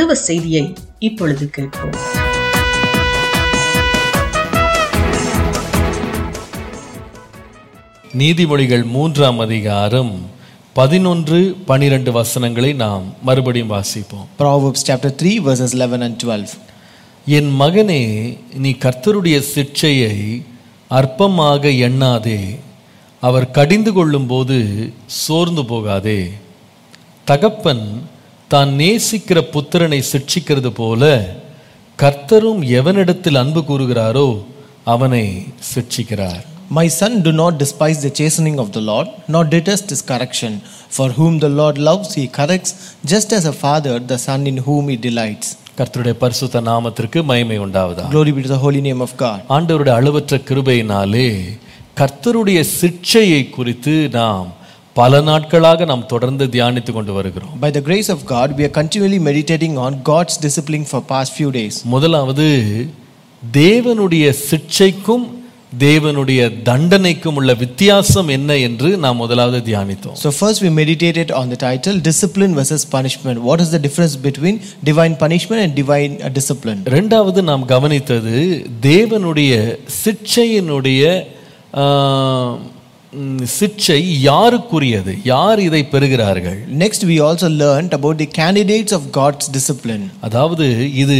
தேவ செய்தியை இப்பொழுது கேட்போம் நீதிமொழிகள் மூன்றாம் அதிகாரம் பதினொன்று பனிரெண்டு வசனங்களை நாம் மறுபடியும் வாசிப்போம் Proverbs chapter 3, verses 11 and 12. என் மகனே நீ கர்த்தருடைய சிற்சையை அற்பமாக எண்ணாதே அவர் கடிந்து கொள்ளும்போது சோர்ந்து போகாதே தகப்பன் தான் நேசிக்கிற புத்திரனை சிட்சிக்கிறது போல கர்த்தரும் எவனிடத்தில் அன்பு கூறுகிறாரோ அவனை சிட்சிக்கிறார் My son, do not despise the chastening of the Lord, nor detest his correction. For whom the Lord loves, he corrects, just as a father the son in whom he delights. கர்த்தருடைய பரிசுத்த நாமத்திற்கு மகிமை உண்டாவதா Glory be to the holy name of God. ஆண்டவருடைய அளவற்ற கிருபையினாலே கர்த்தருடைய சிற்சையை குறித்து நாம் பல நாட்களாக நாம் தொடர்ந்து தியானித்து கொண்டு வருகிறோம் By the grace of God, we are continually meditating on God's discipline for past few days. முதலாவது தேவனுடைய சிற்சைக்கும் தேவனுடைய தண்டனைக்கும் உள்ள வித்தியாசம் என்ன என்று நாம் முதலாவது தியானித்தோம் So first we meditated on the title Discipline versus Punishment. What is the difference between divine punishment and divine uh, discipline? ரெண்டாவது நாம் கவனித்தது தேவனுடைய சிற்சையினுடைய ஆ, ம், சிற்சை யாருக்குரியது யார் இதை பெறுகிறார்கள் Next we also learned about the candidates of God's discipline. அதாவது இது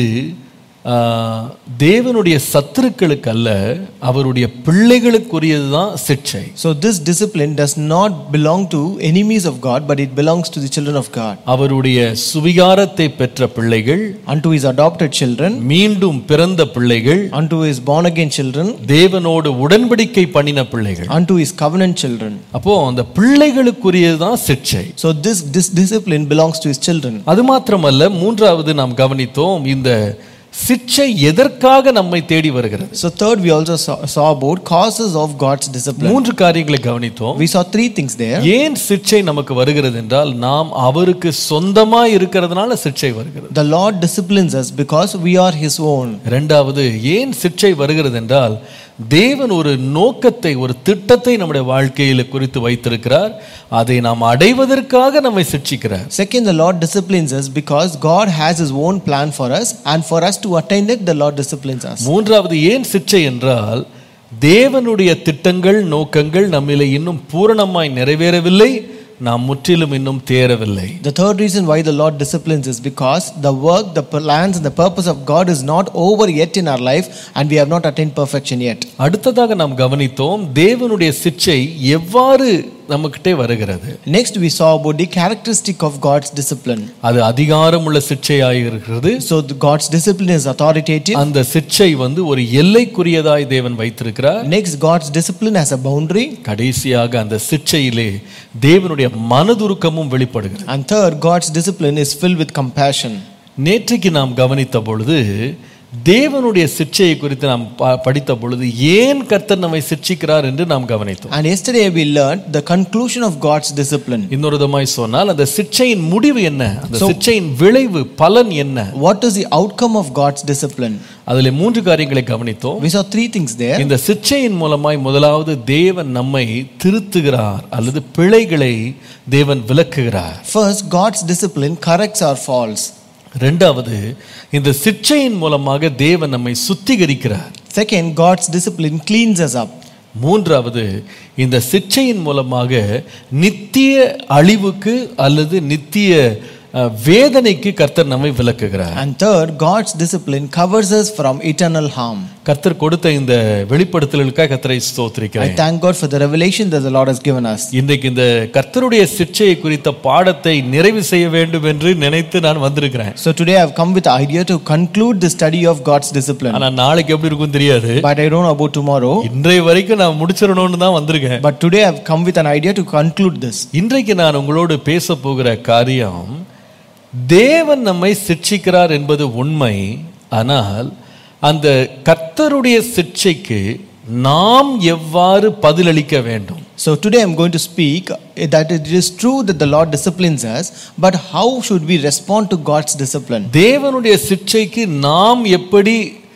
ஆ, தேவனுடைய சத்துருக்களுக்கு அல்ல அவருடைய பிள்ளைகளுக்குரியது தான் சிற்சை So this discipline does not belong to enemies of God, but it belongs to the children of God. அவருடைய சுவிகாரத்தை பெற்ற பிள்ளைகள் Unto his adopted children, மீண்டும் பிறந்த பிள்ளைகள் unto his born again children, தேவனோடு உடன்படிக்கை பண்ணின பிள்ளைகள் unto his covenant children. அப்போ அந்த பிள்ளைகளுக்குரியது தான் சிற்சை So this, this discipline belongs to his children. அது மாத்திரமல்ல மூன்றாவது நாம் கவனித்தோம் இந்த சிற்சை எதற்காக நம்மை தேடி வருகிறது So third we also saw, saw about causes of God's discipline. மூன்று காரியங்களை கவனித்தோம் We saw three things there. ஏன் சிற்சை நமக்கு வருகிறது என்றால் நாம் அவருக்கு சொந்தமா இருக்கிறதுனால சிற்சை வருகிறது The Lord disciplines us because we are his own. இரண்டாவது ஏன் சிற்சை வருகிறது என்றால் தேவன் ஒரு நோக்கத்தை ஒரு திட்டத்தை நம்முடைய வாழ்க்கையில குறித்து வைத்திருக்கிறார் அதை நாம் அடைவதற்காக நம்மை சிட்சிக்கிறார் Second, the Lord disciplines us because God has his own plan for us, and for us to attain it, the Lord disciplines us. மூன்றாவது ஏன் சிற்சை என்றால் தேவனுடைய திட்டங்கள் நோக்கங்கள் நம்மிலே இன்னும் பூரணமாய் நிறைவேறவில்லை நாம் முற்றிலும் இன்னும் தேரவில்லை The third reason why the Lord disciplines is because the work, the plans, and the purpose of God is not over yet in our life, and we have not attained perfection yet. அடுத்ததாக நாம் கவனித்தோம் தேவனுடைய சிற்சை எவ்வாறு நம்மகிட்டே வருகிறது Next, we saw about the characteristic of God's discipline. அது அதிகாரமுள்ள சிற்சையாக இருக்கிறது So, the God's discipline is authoritative. அந்த சிற்சை வந்து ஒரு எல்லைக்குரியதாய் தேவன் வைத்திருக்கிறார் Next, God's discipline has a boundary. கடைசியாக அந்த சிற்சையிலே தேவனுடைய மனதுருக்கமும் வெளிப்படுகிறது And third, God's discipline is filled with compassion. நேற்றைக்கு நாம் கவனித்த பொழுது தேவனுடைய சிற்சையை குறித்து நாம் ப- படித்த பொழுது ஏன் கர்த்தர் நம்மை சிற்சிக்கிறார் என்று நாம் கவனித்தோம் And yesterday we learned the conclusion of God's discipline. இன்னொரு விதமாய் சொன்னால் அந்த சிற்சையின் முடிவு என்ன அந்த சிற்சையின் விளைவு பலன் என்ன What is the outcome of God's discipline? அதில் மூன்று காரியங்களை கவனித்தோம் We saw three things there. இந்த சிற்சையின் மூலமாய் முதலாவது தேவன் நம்மை திருத்துகிறார் அல்லது பிழைகளை தேவன் விலக்குகிறார் First, God's discipline corrects our faults. ரெண்டாவது இந்த சிற்சையின் மூலமாக தேவன் நம்மை சுத்திகரிக்கிறார் Second, God's discipline cleans us up. மூன்றாவது இந்த சிற்சையின் மூலமாக நித்திய அழிவுக்கு அல்லது நித்திய அஹ், வேதனைக்கு கர்த்தர் நம்மை விலக்குகிறார் And third, God's discipline covers us from eternal harm. கர்த்தர் கொடுத்த இந்த வெளிப்படுத்தலுக்காக கர்த்தரை I ஸ்தோத்திரிக்கிறேன் thank God for the revelation that the Lord has given us. இன்றைக்கு இந்த கர்த்தருடைய சிற்சையை குறித்த பாடத்தை நிறைவு செய்ய வேண்டும் என்று நினைத்து நான் வந்திருக்கிறேன் So today I have come with the idea to conclude the study of God's discipline. ஆனா நாளைக்கு எப்படி இருக்கும் தெரியாது But I don't know about tomorrow. இன்றைய வரைக்கும் நான் முடிச்சிடணும்னு தான் வந்திருக்கேன் But today I have come with an idea to conclude this. இன்றைக்கு நான் உங்களோடு பேச போகிற காரியம் தேவன் நம்மை சிட்சிக்கிறார் என்பது உண்மை ஆனால் அந்த கர்த்தருடைய சிட்சைக்கு நாம் எவ்வாறு பதிலளிக்க வேண்டும் So today I'm going to speak that it is true that the Lord disciplines us, but how should we respond to God's discipline? தேவனுடைய சிட்சைக்கு நாம் எப்படி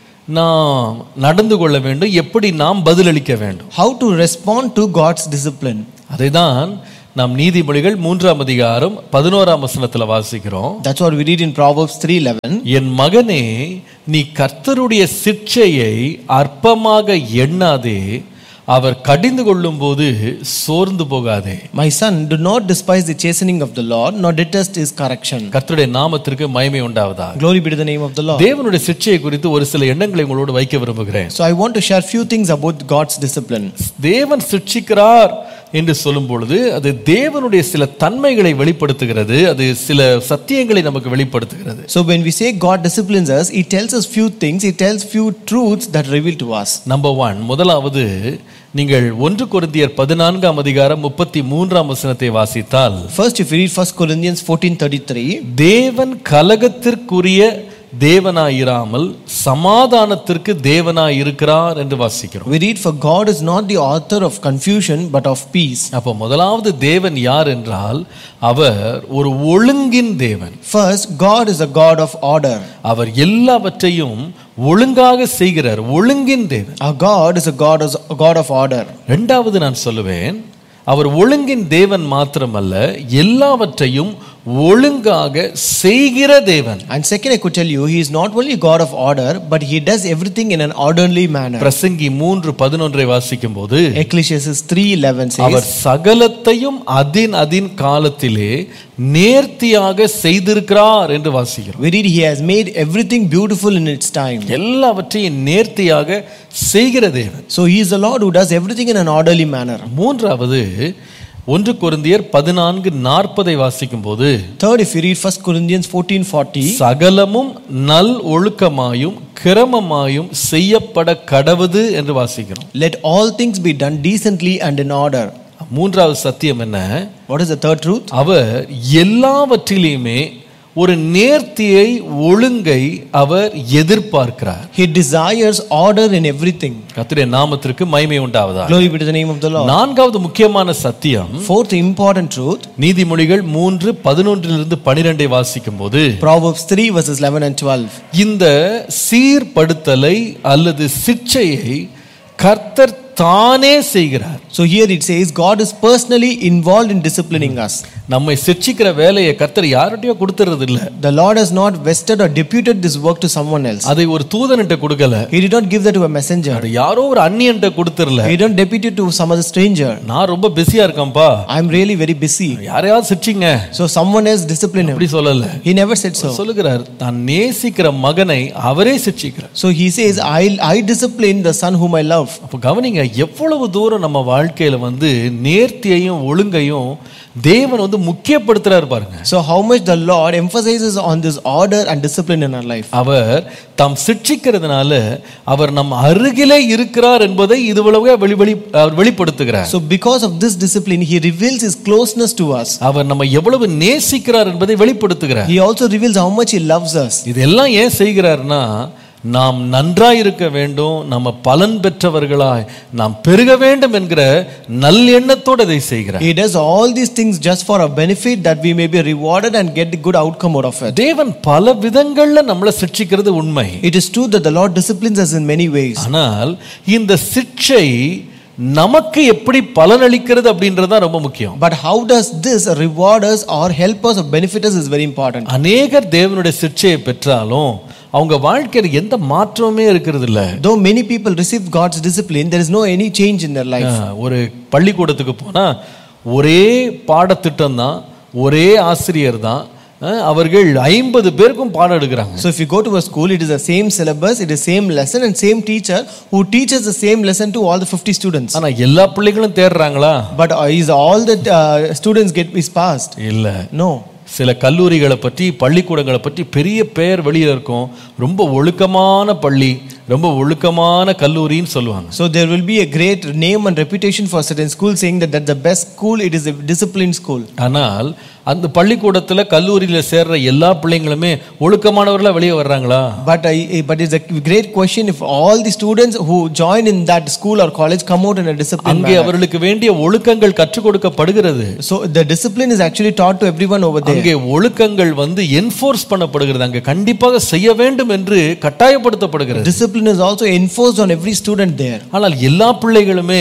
நாம் நடந்து கொள்ள வேண்டும் எப்படி நாம் பதிலளிக்க வேண்டும் How to respond to God's discipline? அதைதான் நாம் நீதிமொழிகள் மூன்றாம் அதிகாரம் பதினோராம் வசனத்துல வாசிக்கிறோம் That's what we read in Proverbs 3:11. என் மகனே நீ கர்த்தருடைய சிற்சையை அற்பமாக எண்ணாதே அவர் கடிந்து கொள்ளும்போது சோர்ந்து போகாதே My son, do not despise the chastening of the Lord, nor detest his correction. கர்த்தருடைய நாமத்திற்கு மகிமை உண்டாவதா Glory be to the name of the Lord. தேவனுடைய சிற்சையை குறித்து ஒரு சில எண்ணங்களை உங்களோடு வைக்க விரும்புகிறேன் So I want to share few things about God's discipline. தேவன் சிற்சிக்கிறார் என்று சொல்லும் பொழுது அது தேவனுடைய சில தன்மைகளை வெளிப்படுத்துகிறது அது சில சத்தியங்களை நமக்கு வெளிப்படுத்துகிறது So when we say God disciplines us, He tells us few things, He tells few truths that reveal to us. Number one முதலாவது நீங்கள் ஒன்று கொரிந்தியர் பதினான்காம் அதிகாரம் முப்பத்தி மூன்றாம் வசனத்தை வாசித்தால் First, if you read 1 Corinthians 14:33, தேவன் கலகத்திற்குரிய தேவனாயிராமல் சமாதானத்திற்கு தேவனாய் இருக்கிறார் என்று வாசிக்கிறோம் we read, For God is not the author of confusion, but of peace. அப்போ முதலாவது தேவன் யார் என்றால் அவர் ஒரு ஒழுங்கின் தேவன் First, God is a God of order. அவர் எல்லாவற்றையும் ஒழுங்காக செய்கிறார் ஒழுங்கின் தேவன் Our God is a God, a God of order. ரெண்டாவது நான் சொல்லுவேன் அவர் ஒழுங்கின் தேவன் மாத்திரமல்ல எல்லாவற்றையும் ஒழுங்காக செய்கிற தேவன் And second, I could tell you, He is not only God of order, but He does everything in an orderly manner. பிரசங்கி மூன்று பதினொன்றை வாசிக்கும் போது Ecclesiastes 3:11 அவர் says, சகலத்தையும் அதின் அதின் காலத்திலே நேர்த்தியாக செய்திருக்கிறார் என்று வாசிக்கிறோம் We read, He has made everything beautiful in its time. எல்லாவற்றையும் நேர்த்தியாக செய்கிற தேவன் So He is the Lord who does everything in an orderly manner. மூன்றாவது ஒன்று கொரிந்தியர் பதினான்கு நாற்பதை வாசிக்கும் போது Third, if you read 1 Corinthians 14:40, சகலமும் நல் ஒழுக்கமாயும் கிரமமாயும் செய்யப்பட கடவுது என்று வாசிக்கிறோம் let all things be done decently and in order. மூன்றாவது சத்தியம் என்ன What is the third truth? அவர் எல்லாவற்றிலையுமே ஒரு நேர்த்தியை ஒழுங்கை அவர் எதிர்பார்க்கிறார் He desires order in everything. கர்த்தருடைய நாமத்திற்கு மகிமை உண்டாவதா Glory be to the name of the Lord. நான்காவது முக்கியமான சத்தியம் Fourth important truth, நீதிமொழிகள் மூன்று பதினொன்றிலிருந்து பனிரெண்டை வாசிக்கும் போது Proverbs 3 verses 11 and 12. இந்த சீர்படுத்தலை அல்லது சிற்சையை கர்த்தர் தானே செய்கிறார் So here it says God is personally involved in disciplining us. நம்மை சிற்சிக்கிற வேலையை கர்த்தர் யார்கிட்டயோ கொடுத்துறது இல்ல The Lord has not vested or deputed this work to someone else. அதை ஒரு தூதன்கிட்ட கொடுக்கல He did not give that to a messenger. அது யாரோ ஒரு அந்நியன்ட்ட கொடுத்துடல He did not depute it to some other stranger. நான் ரொம்ப பிஸியா இருக்கேன்ப்பா I am really very busy. யாரையாவது சிரிச்சிங்க So someone else discipline him. அப்படி சொல்லல He never said so. சொல்லுகிறார் தான் நேசிக்கிற மகனை அவரே சிரிச்சிக்கிறார் So he says, I, I discipline the son whom I love. அப்போ கவனிங்க எவ்வளவு தூரம் நம்ம வாழ்க்கையில வந்து நேர்த்தியையும் ஒழுங்கையும் தேவன் வந்து முக்கியப்படுத்துறாரு பாருங்க So how much the Lord emphasizes on this order and discipline in our life. அவர் தாம் சிட்சிக்கிறதுனால அவர் நம் அருகிலே இருக்கிறார் என்பதை இதுவளவே வெளி வெளி அவர் வெளிப்படுத்துகிறார் So because of this discipline, he reveals his closeness to us. அவர் நம்ம எவ்வளவு நேசிக்கிறார் என்பதை வெளிப்படுத்துகிறார் He also reveals how much he loves us. இதெல்லாம் ஏன் செய்கிறார்னா நாம் நன்றாய் இருக்க வேண்டும் நம்ம பலன் பெற்றவர்களாய் நாம் பெருக வேண்டும் என்கிற நல்லெண்ணத்தோடு அதை செய்கிறார் He does all these things just for our benefit that we may be rewarded and get the good outcome out of it. தேவன் பல விதங்கள்ல நம்மளை சிட்சிக்கிறது உண்மை It is true that the Lord disciplines us in many ways. ஆனால் இந்த சிட்சை நமக்கு எப்படி பலனளிக்கிறது அப்படின்றது தான் ரொம்ப முக்கியம் But how does this reward us or help us or benefit us is very important. அநேகர் தேவனுடைய சிட்சையை பெற்றாலும் அவங்க வாழ்க்கையில் எந்த மாற்றமுமே இருக்கிறது இல்ல Though many people receive God's discipline, there is no any change in their life. ஒரு பள்ளிக்கூடத்துக்கு போனா ஒரே பாடத்திட்டம் தான் ஒரே ஆசிரியர் தான் அஹ், அவர்கள் ஐம்பது பேருக்கும் பாடம் எடுக்கிறாங்க So if you go to a school, it is the same syllabus, it is same lesson and same teacher who teaches the same lesson to all the 50 students. ஆனா எல்லா பிள்ளைகளும் தேடுறாங்களா But uh, is all the uh, students get is passed? இல்ல No. சில கல்லூரிகளை பற்றி பள்ளிக்கூடங்களை பற்றி பெரிய பெயர் வெளியில இருக்கும் ரொம்ப ஒழுக்கமான பள்ளி ரொம்ப ஒழுக்கமான கல்லூரின்னு சொல்லுவாங்க So there will be a great name and reputation for certain schools saying that that's the best school, it is a disciplined school. ஆனால் அந்த பள்ளிக்கூடத்துல கல்லூரியில சேர்ற எல்லா பிள்ளைங்களுமே ஒழுக்கமானவர்களா வெளியே வர்றாங்களா But I, but it's a great question if all the students who join in that school or college come out in a disciplined அங்கே manner. அவர்களுக்கு வேண்டிய ஒழுக்கங்கள் கற்றுக் கொடுக்கப்படுகிறது So the discipline is actually taught to everyone over there. அங்கே ஒழுக்கங்கள் வந்து enforce பண்ணப்படுகிறது அங்கே கண்டிப்பாக செய்ய வேண்டும் என்று கட்டாயப்படுத்தப்படுகிறது Discipline is also enforced on every student there. ஆனால் எல்லா பிள்ளைகளுமே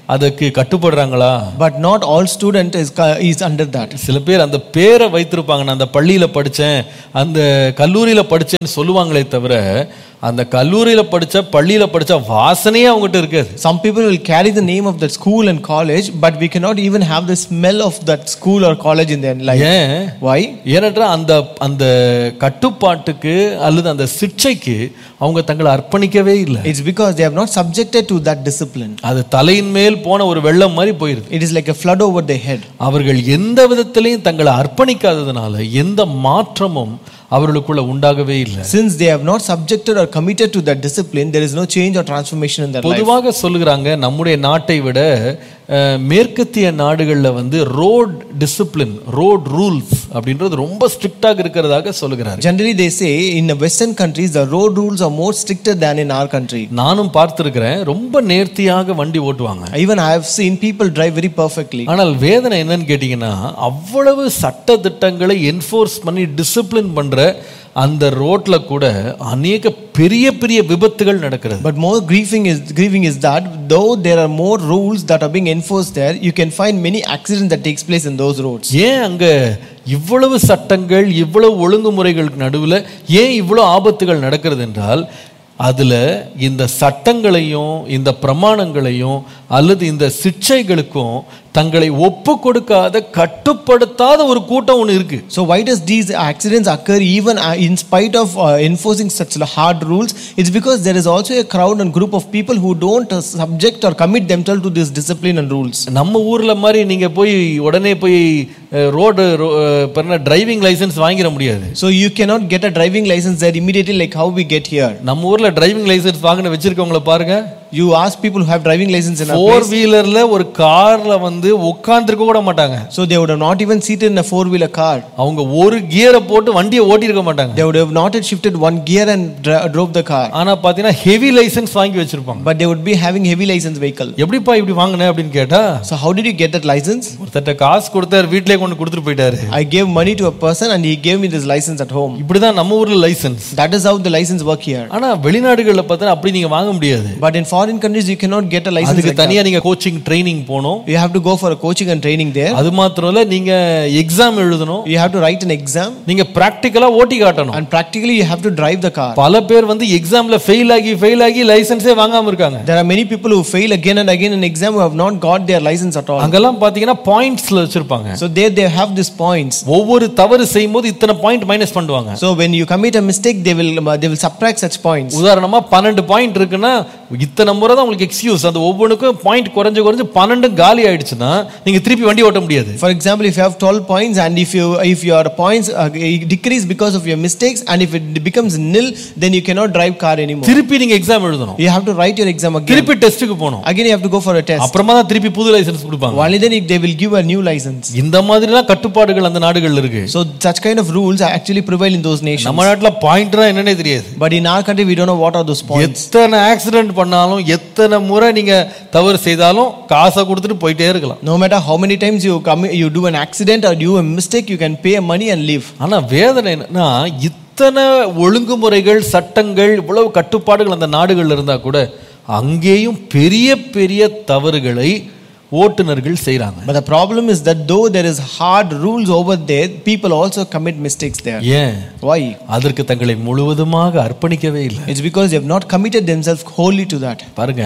அதுக்கு கட்டுப்படுறாங்களா But not all student is, ca- is under that. சில பேர் அந்த பேரை வைத்திருப்பாங்க நான் அந்த பள்ளியில படிச்சேன் அந்த கல்லூரியில படிச்சேன்னு சொல்லுவாங்களே தவிர அந்த கல்லூரியில படிச்ச பள்ளியில படிச்ச வாசனையே அவங்ககிட்ட இருக்காது Some people will carry the name of that school and college, but we cannot even have the smell of that school or college in their life. ஏன் Why? ஏனென்றால் அந்த அந்த கட்டுப்பாட்டுக்கு அல்லது அந்த சிக்ஷைக்கு அவங்க தங்களை அர்ப்பணிக்கவே இல்லை It's because they have not subjected to that discipline. அது தலையின் மேல் போன ஒரு வெள்ளம் மாதிரி போயிருது It is like a flood over their head. அவர்கள் எந்த விதத்திலையும் தங்களை அர்ப்பணிக்காததுனால எந்த மாற்றமும் அவர்களுக்குள்ள உண்டாகவே இல்லை Since they have not subjected or committed to that discipline, there is no change or transformation in their life. பொதுவாக சொல்லுகிறாங்க நம்முடைய நாட்டை விட அஹ், மேற்கத்திய நாடுகளில் வந்து ரோட் டிசிப்ளின் ரோட் ரூல்ஸ் அப்படின்றது ரொம்ப ஸ்ட்ரிக்டாக இருக்கிறதாக சொல்லுகிறார் Generally, they say in the Western countries, the road rules are more stricter than in our country. நானும் பார்த்திருக்கிறேன் ரொம்ப நேர்த்தியாக வண்டி ஓட்டுவாங்க Even I have seen people drive very perfectly. ஆனால் வேதனை என்னன்னு கேட்டிங்கன்னா அவ்வளவு சட்ட திட்டங்களை என்ஃபோர்ஸ் பண்ணி டிசிப்ளின் பண்ற அந்த ரோட்ல கூட அநேக பெரிய பெரிய விபத்துகள் நடக்கிறது But more grieving is grieving is that though there are more rules that are being enforced there, you can find many accidents that takes place in those roads. ஏன் அங்க இவ்வளவு சட்டங்கள் இவ்வளவு ஒழுங்குமுறைகளுக்கு நடுவில் ஏன் இவ்வளவு ஆபத்துகள் நடக்கிறது என்றால் அதுல இந்த சட்டங்களையும் இந்த பிரமாணங்களையும் அல்லது இந்த சிக்ஷைகளுக்கும் தங்களை ஒப்பு கொடுக்காத கட்டுப்படுத்தாத ஒரு கூட்டம் ஒன்று இருக்கு So why does these accidents occur even uh, in spite of uh, enforcing such hard rules? It's because there is also a crowd and group of people who don't uh, subject or commit themselves to this discipline and rules. நம்ம ஊர்ல மாதிரி நீங்க போய் உடனே போய் road driving licence வாங்கிட முடியாது So you cannot get a driving license there immediately like how we get here. நம்ம ஊர்ல டிரைவிங் லைசென்ஸ் வாங்கின வச்சிருக்கவங்கள பாருங்க You ask people who have driving license in a four place, வீலர்ல ஒரு கார்ல வந்து உட்கார்ந்துருக்க கூட மாட்டாங்க so they would have not even seated in a four-wheeler car. அவங்க ஒரு கியரை போட்டு வண்டியை ஓட்டியிருக்க மாட்டாங்க They would have not had shifted one gear and dra- drove the car. ஆனா பாத்தீங்கன்னா ஹெவி லைசென்ஸ் வாங்கி வச்சிருப்பாங்க But they would be having heavy license vehicle. எப்படிப்பா இப்படி வாங்கின அப்படின்னு கேட்டா So how did you get that license? ஒருத்தட்ட காசு கொடுத்தாரு வீட்டிலே கொண்டு கொடுத்துட்டு போயிட்டாரு I gave money to a person and he gave me this license at home. இப்படிதான் நம்ம ஊர்ல licence That is how the license work here. ஆனா வெளிநாடுகள்ல பார்த்தா அப்படி நீங்க வாங்க முடியாது But in foreign countries, you cannot get a license. அதுக்கு Like that. தனியா நீங்க கோச்சிங் ட்ரைனிங் போகணும் You have to go for a coaching and training there. அது மாத்திரம் இல்ல நீங்க எக்ஸாம் எழுதணும் You have to write an exam நீங்க பிராக்டிக்கலா ஓட்டி காட்டணும் and practically you have to drive the car. பல பேர் வந்து எக்ஸாம்ல ஃபெயில் ஆகி ஃபெயில் ஆகி லைசென்ஸே வாங்காம இருக்காங்க There are many people who fail again and again in exam who have not got their license at all. அங்கெல்லாம் பாத்தீங்கன்னா பாயிண்ட்ஸ்ல வச்சிருப்பாங்க So there they have these points. ஒவ்வொரு தவறு செய்யும் போது இத்தனை பாயிண்ட் மைனஸ் பண்ணுவாங்க So when you commit a mistake, they will uh, they will subtract such points. உதாரணமா பன்னெண்டு பாயிண்ட் இருக்குன்னா இத்தனை முறை தான் உங்களுக்கு எக்ஸ்கியூஸ் அந்த ஒவ்வொன்றுக்கும் பாயிண்ட் குறைஞ்சு குறைஞ்சு பன்னெண்டு காலி ஆயிடுச்சுன்னா நீங்க திருப்பி வண்டி ஓட்ட முடியாது For example, if you have 12 points and if you if your points uh, decrease because of your mistakes and if it becomes nil, then you cannot drive car anymore. திருப்பி நீங்க எக்ஸாம் எழுதணும் You have to write your exam again. திருப்பி டெஸ்ட்டுக்கு போகணும் Again, you have to go for a test. அப்புறமா தான் திருப்பி புது லைசென்ஸ் கொடுப்பாங்க Only then they will give a new license. இந்த மாதிரிலாம் கட்டுப்பாடுகள் அந்த நாடுகள்ல இருக்கு So such kind of rules actually prevail in those nations. நம்ம நாட்டுல பாயிண்ட்னா என்னன்னே தெரியாது But in our country, we don't know what are those points. எத்தனை ஆக்சிடென்ட் பண்ணாலும் எத்தனை முறை நீங்க தவறு செய்தாலும் காசை கொடுத்துட்டு போயிட்டே இருக்கலாம் No matter how many times you come, you do an accident or do a mistake, you can pay money and leave. ஆனா வேதனை என்னன்னா இத்தனை ஒழுங்குமுறைகள் சட்டங்கள் இவ்வளவு கட்டுப்பாடுகள் அந்த நாடுகள்ல இருந்தா கூட அங்கேயும் பெரிய பெரிய தவறுகளை ஓட்டுநர்கள் செய்றாங்க But the problem is that though there is hard rules over there, people also commit mistakes there. ஏன் Why? அதற்கு தங்களை முழுவதுமாக அர்ப்பணிக்கவே இல்லை It's because they have not committed themselves wholly to that. பாருங்க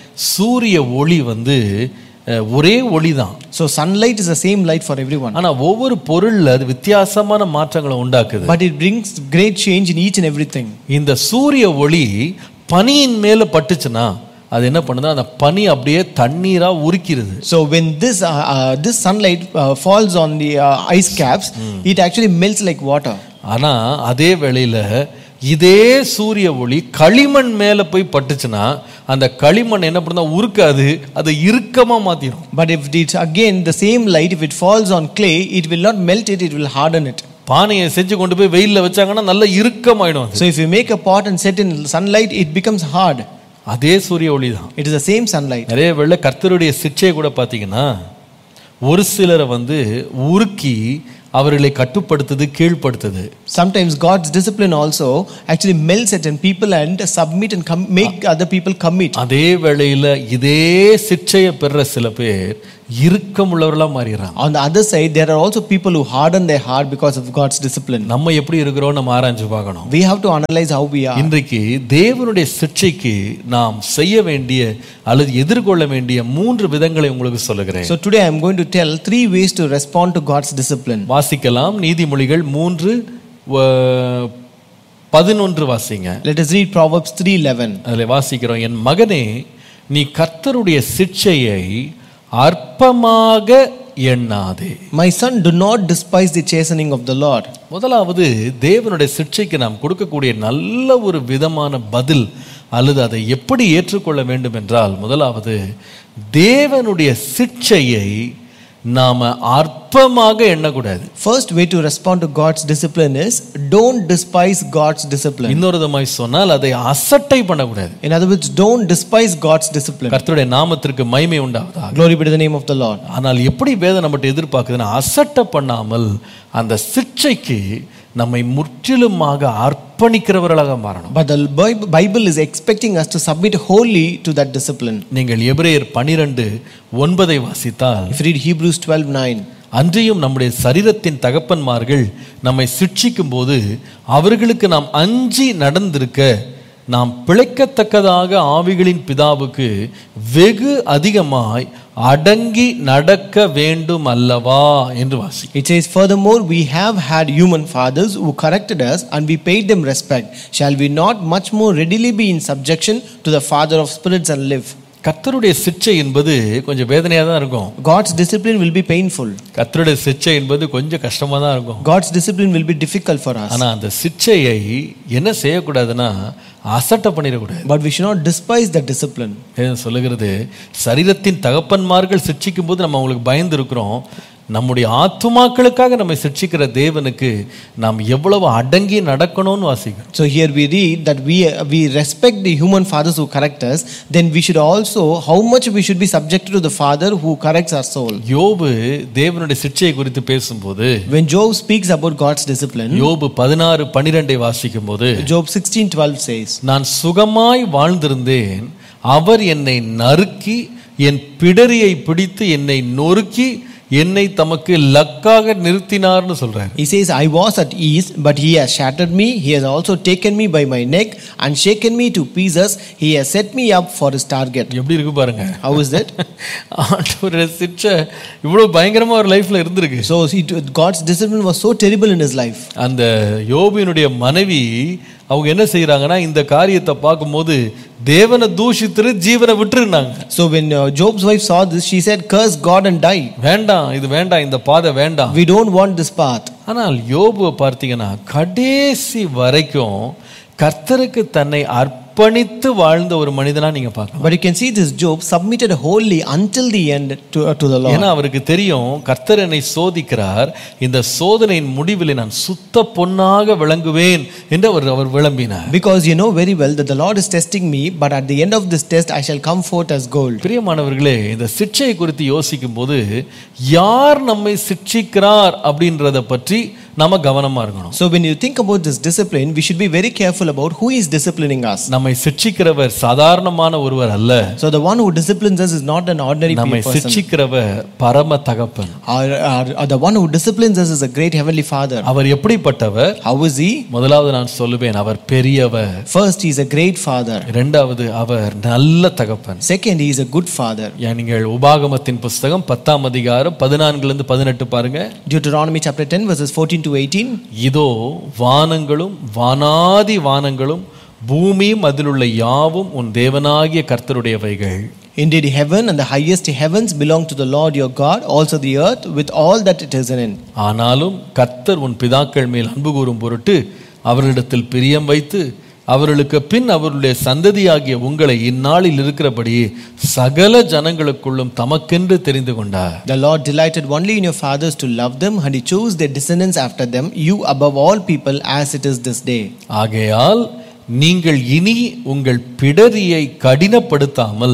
சூரிய ஒளி வந்து அஹ், ஒரே ஒளி தான் So sunlight is the same light for everyone. ஆனா ஒவ்வொரு பொருள்ல அது வித்தியாசமான மாற்றங்களை உண்டாக்குது But it brings great change in each and everything. இந்த சூரிய ஒளி பனியின் மேல பட்டுச்சுன்னா அது என்ன பண்ணுது அந்த பனி அப்படியே தண்ணீரா உருக்கிறது So when this uh, uh, this sunlight uh, falls on the uh, ice caps, it actually melts like water. ஆனா அதே வேளையில இதே சூரிய ஒளி களிமண் மேல போய் பட்டுச்சுன்னா அந்த களிமண் என்ன பண்ணுதா உருக்காது அதை இறுக்கமா மாத்திரும் But if it's again the same light, if it falls on clay, it will not melt it; it will harden it. பானையை செஞ்சு கொண்டு போய் வெயில்ல வச்சாங்கன்னா நல்ல இறுக்கமாயிடும் அது So if you make a pot and set in sunlight, it becomes hard. அதே சூரிய ஒளி தான் It is the same sunlight. நிறைய வேளை கர்த்தருடைய சிக்ஷையை கூட பார்த்தீங்கன்னா ஒரு சிலரை வந்து உருக்கி அவர்களை கட்டுப்படுத்துது கீழ்ப்படுத்துது Sometimes God's discipline also actually melts certain people and submit and com- make other people commit. அதே வேளையில இதே சிற்சையை பெற சில பேர் இறுக்கமுள்ளவர்களா மாறிடுறாங்க On the other side, there are also people who harden their heart because of God's discipline. நம்ம எப்படி இருக்கிறோம் நம்ம ஆராய்ஞ்சு பார்க்கணும் We have to analyze how we are. இன்றைக்கு தேவனுடைய சிற்சைக்கு நாம் செய்ய வேண்டிய அல்லது எதிர்கொள்ள வேண்டிய மூன்று விதங்களை உங்களுக்கு சொல்லுகிறேன் So today I am going to tell three ways to respond to God's discipline. வாசிக்கலாம் நீதிமொழிகள் மூன்று வ- பதினொன்று வாசிங்க Let us read Proverbs 3:11. அதில் வாசிக்கிறோம் என் மகனே நீ கர்த்தருடைய சிற்சையை அற்பமாக எண்ணாதே My son, do not despise the chastening of the Lord. முதலாவது தேவனுடைய சிற்சைக்கு நாம் கொடுக்கக்கூடிய நல்ல ஒரு விதமான பதில் அல்லது அதை எப்படி ஏற்றுக்கொள்ள வேண்டும் என்றால் முதலாவது தேவனுடைய சிற்சையை நாம அற்பமாக எண்ணக்கூடாது First way to respond to God's discipline is don't despise God's discipline. இன்னொரு விதமாய் சொன்னால் அதை அசட்டை பண்ணக்கூடாது In other words, don't despise God's discipline. கர்த்தருடைய நாமத்திற்கு மகிமை உண்டாவதாக Glory be to the name of the Lord. ஆனால் எப்படி வேதம் நம்மகிட்ட எதிர்பார்க்குதுன்னா அசட்டை பண்ணாமல் அந்த சிற்சைக்கு நம்மை முற்றிலுமாக அர்ப்பணிக்கிறவர்களாக மாறணும் But the Bi- Bible is expecting us to submit wholly to that discipline. நீங்கள் எபிரேயர் பனிரெண்டு ஒன்பதை வாசித்தால் If you read Hebrews 12:9, அன்றியும் நம்முடைய சரீரத்தின் தகப்பன்மார்கள் நம்மை சிட்சிக்கும் போது அவர்களுக்கு நாம் அஞ்சி நடந்திருக்க நாம் பிழைக்கத்தக்கதாக ஆவிகளின் பிதாவுக்கு வெகு அதிகமாய் அடங்கி நடக்க வேண்டும் அல்லவா என்று வாசி it says, Furthermore, we have had human fathers who corrected us and we paid them respect. Shall we not much more readily be in subjection to the Father of spirits and live? கர்த்தருடைய சிற்சை என்பது கொஞ்சம் வேதனையாக தான் இருக்கும் God's discipline will be painful. கர்த்தருடைய சிற்சை என்பது கொஞ்சம் கஷ்டமாக தான் இருக்கும் God's discipline will be difficult for us. ஆனால் அந்த சிற்சையை என்ன செய்யக்கூடாதுன்னா அசட்டை பண்ணிடக்கூடாது But we should not despise that discipline. வேதம் சொல்லுகிறது சரீரத்தின் தகப்பன்மார்கள் சிட்சிக்கும் போது நம்ம அவங்களுக்கு பயந்து இருக்கிறோம் நம்முடைய ஆத்துமாக்களுக்காக நம்மை சிட்சிக்கிற தேவனுக்கு நாம் எவ்வளவு அடங்கி நடக்கணும்னு வாசிக்கிறோம் So here we read that we we respect the human fathers who correct us. Then we should also how much we should be subjected to the Father who corrects our soul. யோபு தேவனுடைய சிட்சையை குறித்து பேசும்போது When Job speaks about God's discipline, யோபு பதினாறு பனிரெண்டை வாசிக்கும் போது Job 16:12 says, நான் சுகமாய் வாழ்ந்திருந்தேன் அவர் என்னை நறுக்கி என் பிடரியை பிடித்து என்னை நொறுக்கி என்னை தமக்கு லக்காக நிறுத்தினார்னு சொல்றாரு He says, I was at ease, but he has shattered me. He has also taken me by my neck and shaken me to pieces. He has set me up for his target. எப்படி இருக்கு பாருங்க How is that? ஆண்டவருடைய சிற்சை இவ்வளவு பயங்கரமா ஒரு லைஃப்ல இருந்திருக்கு So it, God's discipline was so terrible in his life. அந்த யோபினுடைய மனைவி அவங்க என்ன செய்யறாங்கன்னா இந்த காரியத்தை பார்க்கும்போது தேவனை தூஷித்து ஜீவனை விட்டுருந்தாங்க So when uh, Job's wife saw this, she said, Curse God and die. வேண்டாம் இது வேண்டாம் இந்த பாதை வேண்டாம் We don't want this path. ஆனால் யோபுவை பார்த்தீங்கன்னா கடைசி வரைக்கும் கர்த்தருக்கு தன்னை அர்ப்பணித்து வாழ்ந்த ஒரு மனிதனா நீங்க பார்க்கலாம் But you can see this Job submitted wholly until the end to, uh, to the Lord. ஏன்னா அவருக்கு தெரியும் கர்த்தர் என்னை சோதிக்கிறார் இந்த சோதனையின் முடிவில் நான் சுத்த பொன்னாக விளங்குவேன் என்று அவர் அவர் விளம்பினார் Because you know very well that the Lord is testing me, but at the end of this test, I shall come forth as gold. பிரியமானவர்களே இந்த சிட்சையை குறித்து யோசிக்கும் போது யார் நம்மை சிட்சிக்கிறார் அப்படின்றத பற்றி நாம கவனமா இருக்கணும் So when you think about this discipline, we should be very careful about who is disciplining us. நம்மை சிட்சிக்கிறவர் சாதாரணமான ஒருவர் அல்ல So the one who disciplines us is not an ordinary நம்மை person. சிட்சிக்கிறவர் பரம தகப்பன் Our, our, our- the one who disciplines us is a great heavenly Father. அவர் எப்படிப்பட்டவர் How is he? முதலாவது நான் சொல்லுவேன் அவர் பெரியவர் First, he is a great Father. இரண்டாவது அவர் நல்ல தகப்பன் Second, he is a good Father. ஏன் நீங்கள் உபாகமத்தின் புஸ்தகம் பத்தாம் அதிகாரம் பதினான்குல இருந்து பதினெட்டு பாருங்க Deuteronomy chapter 10, verses 14 to 18. இதோ வானங்களும் வானாதி வானங்களும் பூமியும் அதிலுள்ள யாவும் உன் தேவனாகிய கர்த்தருடையவைகள் Indeed, heaven and the highest heavens belong to the Lord your God, also the earth with all that it is in it. ஆனாலும் கர்த்தர் உன் பிதாக்கள் மேல் அன்பு கூறும் பொருட்டு அவர்களிடத்தில் பிரியம் வைத்து அவர்களுக்கு பின் அவர்களுடைய சந்ததியாகிய உங்களை இந்நாளில் இருக்கிறபடி சகல ஜனங்களுக்குள்ளும் தமக்கென்று தெரிந்து கொண்டார் The Lord delighted only in your fathers to love them, and He chose their descendants after them, you above all people, as it is this day. ஆகையால் நீங்கள் இனி உங்கள் பிடரியை கடினப்படுத்தாமல்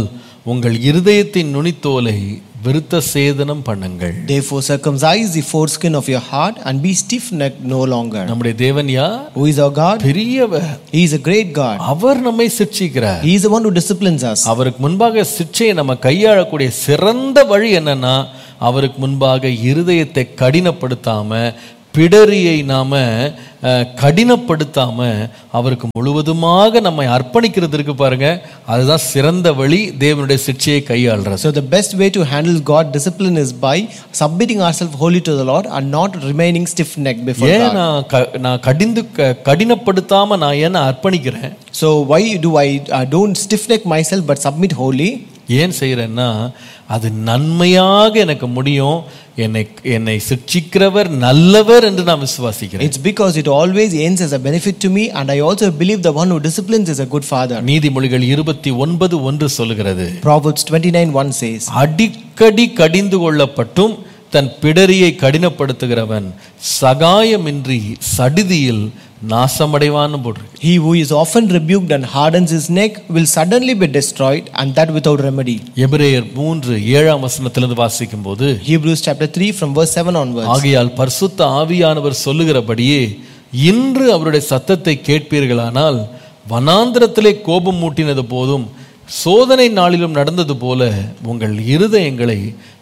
உங்கள் இருதயத்தின் நுனித்தோலை விருத்த சேதனம் பண்ணுங்கள் Therefore, circumcise the foreskin of your heart and be stiff necked no longer. நம்முடைய தேவன் யார் Who is our God? பெரியவர் He is a great God. அவர் நம்மை சிட்சிக்கிறார் He is the one who disciplines us. அவருக்கு முன்பாக சிற்சையை நம்ம கையாளக்கூடிய சிறந்த வழி என்னன்னா அவருக்கு முன்பாக இருதயத்தை கடினப்படுத்தாம பிடரியை நாம அஹ், கடினப்படுத்தாம அவருக்கு முழுவதுமாக நம்மை அர்ப்பணிக்கிறது இருக்கு பாருங்க அதுதான் சிறந்த வழி தேவனுடைய சிற்சையை கையாளுறது So, the best way to handle God discipline is by submitting ourselves wholly to the Lord and not remaining stiff necked before ஏன் God. நான் க- நான் கடிந்து க- கடினப்படுத்தாம நான் ஏன் அர்ப்பணிக்கிறேன் So, why do I uh, don't stiff neck myself but submit wholly? ஏன் செய்கிறேன்னா அது நன்மையாக எனக்கு முடியும் என்னை என்னை சிக்ஷிக்கிறவர் நல்லவர் என்று நான் விசுவாசிக்கிறேன் It's because it always ends as a benefit to me, and I also believe the one who disciplines is a good father. நீதிமொழிகள் இருபத்தி ஒன்பது ஒன்று சொல்லுகிறது Proverbs 29 1 says, அடிக்கடி கடிந்து கொள்ளப்பட்டும் தன் பிடரியை கடினப்படுத்துகிறவன் சகாயமின்றி சடிதியில் நாசமடைவான்னு போட்டிருக்கு He who is often rebuked and hardens his neck will suddenly be destroyed, and that without remedy. எபிரேயர் மூன்று ஏழாம் வசனத்திலிருந்து வாசிக்கும் போது Hebrews chapter 3 from verse 7 onwards. ஆகையால் பரிசுத்த ஆவியானவர் சொல்லுகிறபடியே இன்று அவருடைய சத்தத்தை கேட்பீர்களானால் வனாந்திரத்திலே கோபம் மூட்டினது போதும் சோதனை நாளிலும் நடந்தது போல உங்கள் இருதயங்களை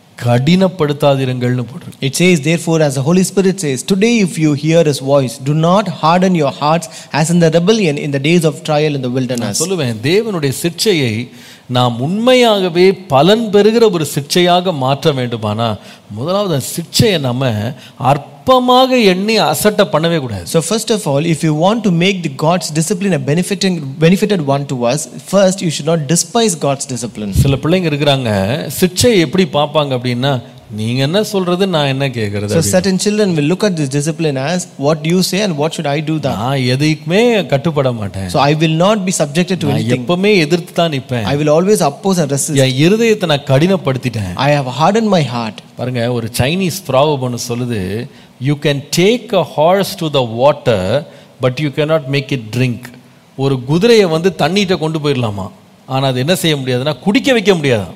கடினப்படுத்தாதிருங்கள்னு போட்டிருக்கு It says, therefore, as the Holy Spirit says, Today, if you hear his voice, do not harden your hearts as in the rebellion in the days of trial in the wilderness. சொல்லுவேன் தேவனுடைய சிற்சையை நாம் உண்மையாகவே பலன் பெறுகிற ஒரு சிற்சையாக மாற்ற வேண்டுமானா முதலாவது அந்த சிற்சையை நம்ம அற்பமாக எண்ணி அசட்டை பண்ணவே கூடாது So, first of all, if you want to make the God's discipline a benefiting, benefited one to us, first you should not despise God's discipline. சில பிள்ளைங்க இருக்கிறாங்க சிற்சையை எப்படி பார்ப்பாங்க அப்படின்னா நீங்க என்ன சொல்றது நான் என்ன கேட்கறது So, certain children will look at this discipline as what do you say and what should I do that? நான் எதுக்குமே கட்டுப்பட மாட்டேன் So, I will not be subjected to நான் anything. எப்பவுமே எதிர்த்து தான் நிற்பேன் I will always oppose and resist. என் இருதயத்தை நான் கடினப்படுத்திட்டேன் I have hardened my heart. பாருங்க ஒரு சைனீஸ் ப்ராவப் ஒன்று சொல்லுது you can take a horse to the water but you cannot make it drink ஒரு குதிரையை வந்து தண்ணிட்ட கொண்டு போயிடலாமா ஆனால் அது என்ன செய்ய முடியாதுன்னா குடிக்க வைக்க முடியாதான்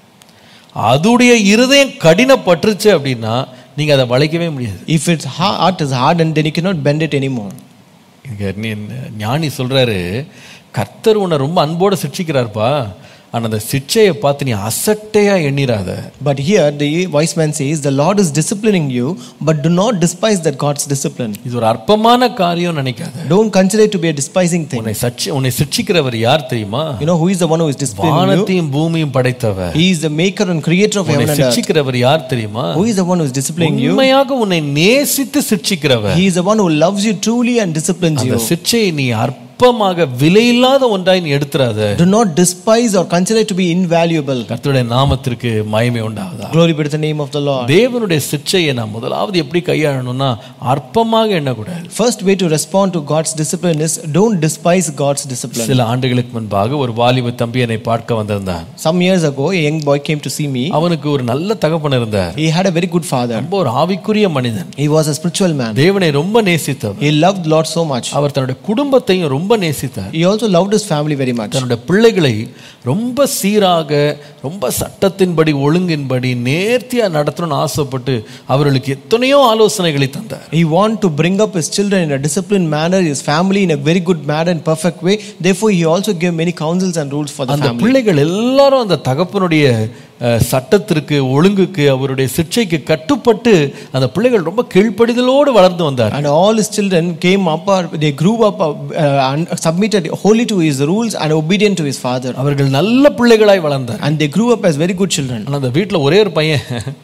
அதுடைய இருதயம் கடினப்பட்டுருச்சு அப்படின்னா நீங்கள் அதை வளைக்கவே முடியாது If its heart is hardened, then you cannot bend it anymore. இங்க நீ- ஞானி சொல்றாரு கர்த்தர் உன்னை ரொம்ப அன்போடு சிக்ஷிக்கிறார்ப்பா ஆனா அந்த சிக்ஷையை பார்த்து நீ அசட்டையா எண்ணிராத But here, the wise man says, The Lord is disciplining you, but do not despise that God's discipline. இது ஒரு அற்பமான காரியம் நினைக்காத Don't consider it to be a despising thing. உன்னை சச்சி உன்னை சிக்ஷிக்கிறவர் யார் தெரியுமா You know who is the one who is disciplining you? வானத்தையும் பூமியும் படைத்தவர் He is the maker and creator of உன்னை heaven and earth. சிக்ஷிக்கிறவர் யார் தெரியுமா Who is the one who is disciplining you? உண்மையாக உன்னை நேசித்து சிக்ஷிக்கிறவர் He is the one who loves you truly and disciplines அந்த you. சிக்ஷையை நீ அற்பமாக விலையில்லாத ஒன்றாய் நீ எடுத்துறாத Do not despise or consider it to be invaluable. கர்த்தருடைய நாமத்திற்கு மகிமை உண்டாவதா Glory be to the name of the Lord. தேவனுடைய சிற்சையை நாம் முதலாவது எப்படி கையாளணும்னா அற்பமாக எண்ணக்கூடாது First way to respond to God's discipline is don't despise God's discipline. சில ஆண்டுகளுக்கு முன்பாக ஒரு வாலிப தம்பி என்னை பார்க்க வந்திருந்தான் Some years ago, a young boy came to see me. அவனுக்கு ஒரு நல்ல தகப்பன் இருந்தார் He had a very good father. ரொம்ப ஒரு ஆவிக்குரிய மனிதன் He was a spiritual man. தேவனை ரொம்ப நேசித்தவர் He loved Lord so much. அவர் தன்னுடைய குடும்பத்தையும் ரொம்ப நேசித்தார் He also loved his family very much. தன்னுடைய பிள்ளைகளை ரொம்ப சீராக ரொம்ப சட்டத்தின்படி ஒழுங்கின்படி நேர்த்தியா நடத்தணும்னு ஆசைப்பட்டு அவர்களுக்கு எத்தனையோ ஆலோசனைகளை தந்தார் He wanted to bring up his children in a disciplined manner, his family in a very good manner and perfect way. Therefore, he also gave many counsels and rules for the அந்த family. பிள்ளைகள் எல்லாரும் அந்த தகப்பனுடைய அஹ், சட்டத்திற்கு ஒழுங்குக்கு அவருடைய சிக்ஷைக்கு கட்டுப்பட்டு அந்த பிள்ளைகள் ரொம்ப கீழ்ப்படிதலோடு வளர்ந்து வந்தார் And all his children came up, or they grew up uh, and submitted wholly to his rules and obedient to his father. அவர்கள் நல்ல பிள்ளைகளாய் வளர்ந்தார் And they grew up as very good children. ஆனா அந்த வீட்டில் ஒரே ஒரு பையன்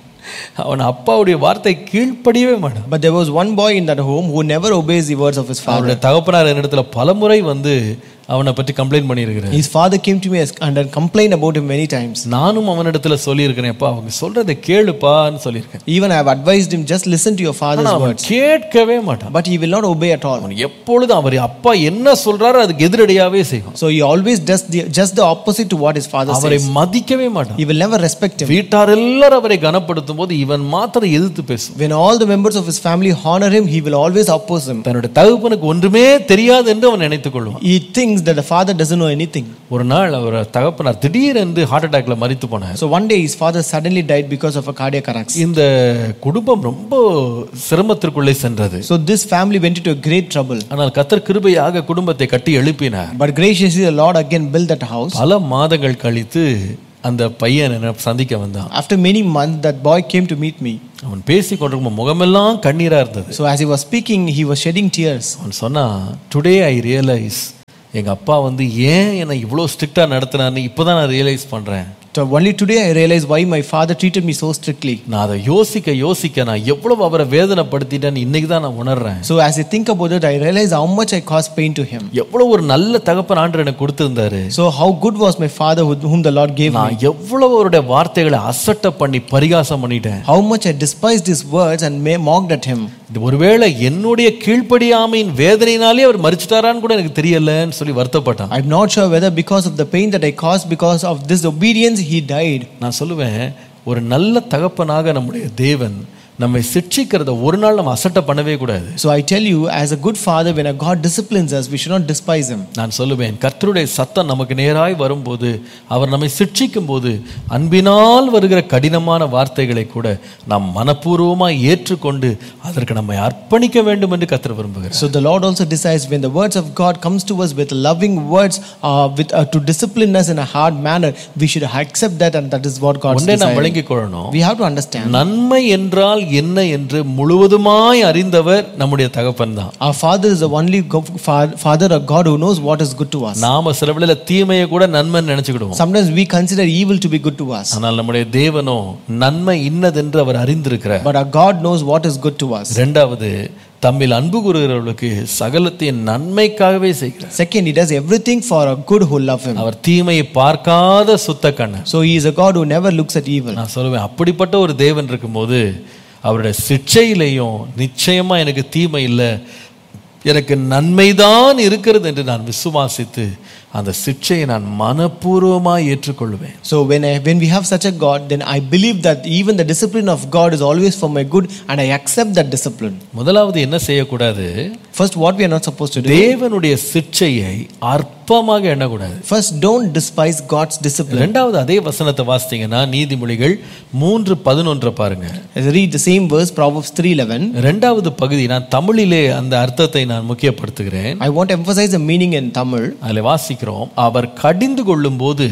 அவன் அப்பாவுடைய வார்த்தை கீழ்ப்படியவே மாட்டான் But there was one boy in that home who never obeys the words of his father. அவருடைய தகப்பனார் என்னிடத்துல பலமுறை வந்து அவனை பற்றி கம்ப்ளைண்ட் பண்ணியிருக்கிறேன் His father came to me as- and then complained about him many times. நானும் அவனிடத்துல சொல்லியிருக்கிறேன் அப்பா அவங்க சொல்றதை கேளுப்பான்னு சொல்லியிருக்கேன் Even I have advised him, just listen to your father's ஆனா அவன் words. கேட்கவே மாட்டான் But he will not obey at all. அவன் எப்பொழுதும் அவர் அப்பா என்ன சொல்றாரோ அதுக்கு எதிரடியாவே செய்வான் So he always does the, just the opposite to what his father அவரை says. மதிக்கவே மாட்டான் He will never respect him. வீட்டார் எல்லாரும் அவரை கனப்படுத்தும் போது இவன் மாத்திரம் எதிர்த்து பேசும் When all the members of his family honor him, he will always oppose him. தன்னுடைய தகப்பனுக்கு ஒன்றுமே தெரியாது என்று அவன் நினைத்துக் கொள்வான் He thinks thinks that the father doesn't know anything. ஒரு நாள் அவர் தகப்பனார் திடீரென்று ஹார்ட் அட்டாக்ல மரித்து போனார் So one day his father suddenly died because of a cardiac arrest. இந்த குடும்பம் ரொம்ப சிரமத்திற்குள்ளே சென்றது So this family went into a great trouble. ஆனால் கத்தர் கிருபையாக குடும்பத்தை கட்டி எழுப்பினார் But graciously the Lord again built that house. பல மாதங்கள் கழித்து அந்த பையன் என்னை சந்திக்க வந்தான் After many months, that boy came to meet me. அவன் பேசி கொண்டிருக்கும் முகமெல்லாம் கண்ணீரா இருந்தது So as he was speaking, he was shedding tears. அவன் சொன்னா டுடே ஐ ரியலைஸ் எங்க அப்பா வந்து ஏன் என்னை இவ்வளோ ஸ்ட்ரிக்டா நடத்தினார்னு இப்போதான் நான் ரியலைஸ் பண்றேன் So only today I realized why my father treated me so strictly. நான் அதை யோசிக்க யோசிக்க நான் எவ்வளவு அவரை வேதனைப்படுத்திட்டேன்னு இன்னைக்கு தான் நான் உணர்றேன் So as I think about it, I realize how much I caused pain to him. எவ்வளவு ஒரு நல்ல தகப்பன் ஆண்டு எனக்கு கொடுத்திருந்தாரு So how good was my father who- whom the Lord gave me? நான் எவ்வளவு அவருடைய வார்த்தைகளை அசட்டை பண்ணி பரிகாசம் பண்ணிட்டேன் How much I despised his words and ma- mocked at him. இது ஒருவேளை என்னுடைய கீழ்ப்படியாமையின் வேதனையினாலே அவர் மறிச்சிட்டாரான்னு கூட எனக்கு தெரியலன்னு சொல்லி வருத்தப்பட்டான் I'm not sure whether because of the pain that I caused because of this obedience he died. நான் சொல்லுவேன் ஒரு நல்ல தகப்பனாக நம்முடைய தேவன் நம்மை சிட்சிக்கிறத ஒரு நாள் நம்ம அசட்டை பண்ணவே கூடாது So I tell you, as a good father, when a God disciplines us, we should not despise him. நான் சொல்லுவேன் கர்த்தருடைய சத்தம் நமக்கு நேராய் வரும்போது அவர் நம்மை சிட்சிக்கும் போது அன்பினால் வருகிற கடினமான வார்த்தைகளை கூட நாம் மனப்பூர்வமாய் ஏற்றுக்கொண்டு அதற்கு நம்மை அர்ப்பணிக்க வேண்டும் என்று கர்த்தர் விரும்புகிறார் So the Lord also decides when the words of God comes to us with loving words, uh, with uh, to discipline us in a hard manner, we should accept that, and that is what God ஒன்றை நாம் desires. விளங்கிக் கொள்ளணும் We have to understand. நன்மை என்றால் என்ன என்று முழுவதுமாய் அறிந்தவர் நம்முடைய தகப்பன் தான் Our Father is the only go- fa- Father or God who knows what is good to us. நாம சில வேளையில தீமையை கூட நன்மைன்னு நினைச்சுக்கிடுவோம் Sometimes we consider evil to be good to us, ஆனால் நம்முடைய தேவனோ நன்மை இன்னதென்று அவர் அறிந்திருக்கிறார் but our God knows what is good to us. இரண்டாவது தம்மில் அன்பு கூறுகிறவர்களுக்கு சகலத்தையும் நன்மைக்காகவே செய்கிறார் Second, He does everything for a good who love Him. அவர் தீமையை பார்க்காத சுத்த Kannan So He is a God who never looks at evil. நான் சொல்லுவேன் அப்படிப்பட்ட ஒரு தேவன் இருக்கும்போது அவருடைய சிற்சையிலையும் நிச்சயமா எனக்கு தீமை இல்லை எனக்கு நன்மைதான் இருக்கிறது என்று நான் விசுவாசித்து அந்த சிற்சையை நான் மனப்பூர்வமாய் ஏற்றுக்கொள்வேன் So when I, when we have such a God, then I believe that even the discipline of God is always for my good, and I accept that discipline. முதலாவது என்ன செய்யக்கூடாது First, what we are not supposed to do. தேவனுடைய சிற்சையை அற்பமாக எண்ணக்கூடாது First, don't despise God's discipline. ரெண்டாவது அதே வசனத்தை வாசித்தீங்கன்னா நீதிமொழிகள் மூன்று பதினொன்றை பாருங்க As I read the same verse, Proverbs 3:11. ரெண்டாவது பகுதி நான் தமிழிலே அந்த அர்த்தத்தை நான் முக்கியப்படுத்துகிறேன் I want to emphasize the meaning in Tamil. அதில் வாசிக்கிறோம் அவர் கடிந்து கொள்ளும் போது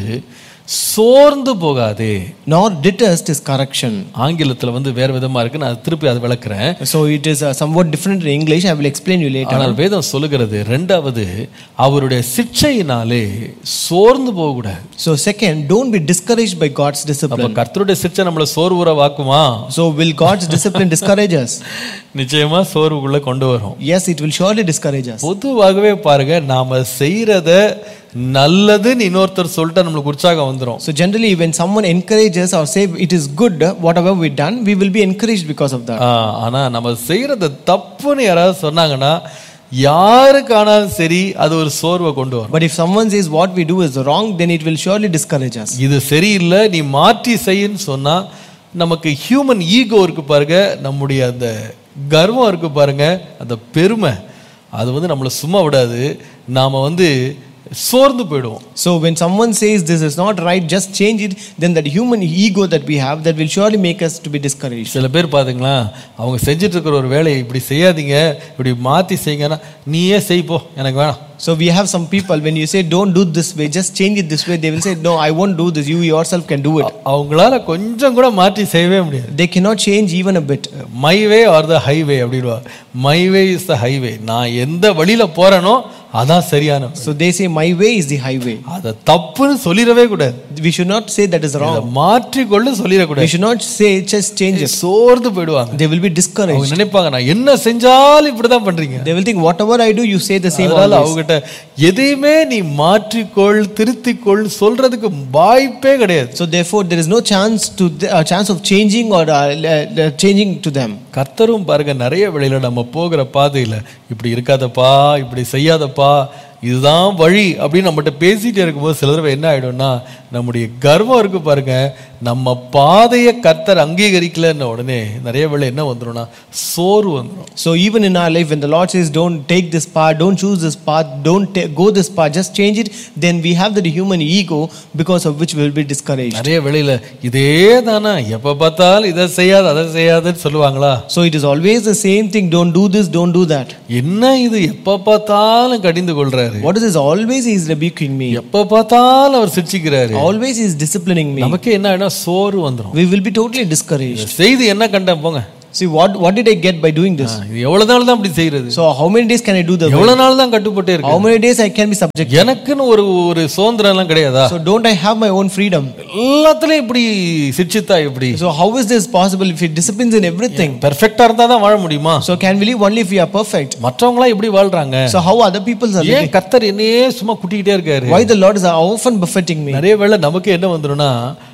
சோர்ந்து போகாதே Nor detest his correction. ஆங்கிலத்தில் வந்து வேற விதமா இருக்கு நான் திருப்பி அதை விளக்குறேன் So it is uh, somewhat different in English. I will explain you later. ஆனால் வேதம் சொல்லுகிறது ரெண்டாவது அவருடைய சிற்சையினாலே சோர்ந்து போகக்கூடாது So second, don't be discouraged by God's அப்ப discipline. கர்த்தருடைய சிற்சை நம்மளை சோர்வுற வாக்குமா So will God's discipline discourage us? நிச்சயமா சோர்வுக்குள்ள கொண்டு வரும் Yes, it will surely discourage us. பொதுவாகவே பாருங்க நாம செய்யறத நல்லதுன்னு இன்னொருத்தர் சொல்லிட்டு நம்மளுக்கு உற்சாகம் வந்துடும் So generally, when someone encourages or say it is good, whatever we done, we will be encouraged because of that. ஆனா நம்ம செய்யறத தப்புன்னு யாராவது சொன்னாங்கன்னா யாருக்கானாலும் சரி அது ஒரு சோர்வை கொண்டு வரும் But if someone says what we do is wrong, then it will surely discourage us. இது சரியில்லை நீ மாற்றி செய்யின்னு சொன்னா நமக்கு ஹியூமன் ஈகோ இருக்கு பாருங்க நம்முடைய அந்த கர்வம் இருக்கு பாருங்க அந்த பெருமை அது வந்து நம்மளை சும்மா விடாது நாம வந்து சோர்ந்து போயிடுவோம் So when someone says this is not right, just change it, then that human ego that we have, that will surely make us to be discouraged. சில பேர் பாத்தீங்களா அவங்க செஞ்சுட்டு இருக்கிற ஒரு வேலையை இப்படி செய்யாதீங்க இப்படி மாத்தி செய்யுங்கன்னா நீயே செய் போ எனக்கு வேணாம் So we have some people, when you say don't do this way, just change it this way, they will say, no, I won't do this, you yourself can do it. அவங்களால கொஞ்சம் கூட மாற்றி செய்யவே முடியாது They cannot change even a bit. My way are the highway அப்படின்வா my way is the highway நான் எந்த வழியில போறேனோ அதான் சரியான வழி. So they say, my way is the highway. அதை தப்புன்னு சொல்லிடவே கூடாது We should not say that is அதை wrong. மாற்றிக்கொள்ள We சொல்லிடக்கூடாது should not say just change it. சோர்ந்து போயிடுவாங்க They will be discouraged. அவங்க நினைப்பாங்க நான் என்ன செஞ்சாலும் இப்படிதான் பண்றீங்க They will think, whatever I do, you say the same அதனால always. அவங்ககிட்ட எதையுமே நீ மாற்றிக்கொள் திருத்திக்கொள் சொல்றதுக்கு வாய்ப்பே கிடையாது So therefore, there is no chance to uh, chance of changing or uh, uh, changing to them. கர்த்தரும் பாருங்க நிறைய வேளையில நம்ம போகிற பாதையில இப்படி இருக்காதப்பா இப்படி செய்யாதப்பா இதுதான் வழி அப்படின்னு நம்மகிட்ட பேசிட்டே இருக்கும்போது சில தடவை என்ன ஆயிடும்னா நம்முடைய கர்வம் இருக்கு பாருங்க நம்ம பாதையை கர்த்தர் அங்கீகரிக்கலன்ன உடனே நிறைய வேளை என்ன வந்துரும்னா சோறு வந்துடும் So even in our life, when the Lord says, "Don't take this path, don't choose this path, don't ta- go this path, just change it," then we have that human ego because of which we will be discouraged. நிறைய வேளையில இதே தானா எப்ப பார்த்தாலும் இதை செய்யாத அதை செய்யாதுன்னு சொல்லுவாங்களா So it is always the same thing. Don't do this, don't do that. என்ன இது எப்ப பார்த்தாலும் கடிந்து கொள்றாரு What is this? Always he is rebuking me. எப்ப பார்த்தாலும் அவர் சிரிச்சுக்கிறாரு Always he is disciplining me. நமக்கு என்ன ஆயிடும் சோறு வந்துடும் We will be totally discouraged. செய்தி என்ன கண்டேன் போங்க See what what did I get by doing this? இது எவ்வளவு நாள் தான் இப்படி செய்யறது So how many days can I do the work? எவ்வளவு நாள் தான் கட்டுப்பட்டே இருக்கு How many days I can be subject? எனக்குன்னு ஒரு ஒரு சுதந்திரம் எல்லாம் கிடையாதா So don't I have my own freedom? எல்லாத்துலயும் இப்படி சிரிச்சுத்தா இப்படி So how is this possible if he disciplines in everything? பெர்ஃபெக்டா இருந்தா தான் வாழ முடியுமா So can we live only if we are perfect? மற்றவங்களா எப்படி வாழ்றாங்க So how other people are living? ஏன் கத்தர் என்னையே சும்மா கூட்டிக்கிட்டே இருக்காரு Why the Lord is often buffeting me? நிறைய வேளை நமக்கு என்ன வந்துரும்னா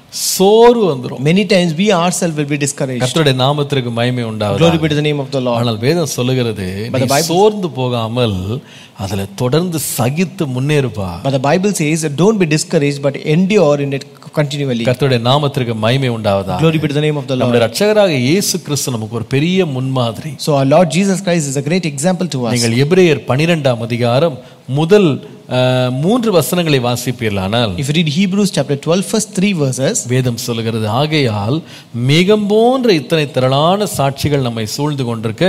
சோறு வந்துரும் Many times we ourselves will be discouraged. கர்த்தருடைய நாமத்திற்கு மகிமை உண்டாவது Glory be to the name of the Lord. ஆனால் வேதம் சொல்லுகிறது நீ சோர்ந்து போகாமல் அதுல தொடர்ந்து சகித்து முன்னேறுப்பா But the Bible says, don't be discouraged, but endure in it continually. கர்த்தருடைய நாமத்திற்கு மகிமை உண்டாவதா Glory be to the name of the Lord. நம்முடைய ரட்சகராக இயேசு கிறிஸ்து நமக்கு ஒரு பெரிய முன்மாதிரி So our Lord Jesus Christ is a great example to us. நீங்கள் எபிரேயர் பனிரெண்டாம் அதிகாரம் முதல் அஹ், மூன்று வசனங்களை வாசிப்பீர்களானால் If you read Hebrews chapter 12, first three verses, வேதம் சொல்லுகிறது ஆகையால் மேகம் போன்ற இத்தனை திரளான சாட்சிகள் நம்மை சூழ்ந்து கொண்டிருக்க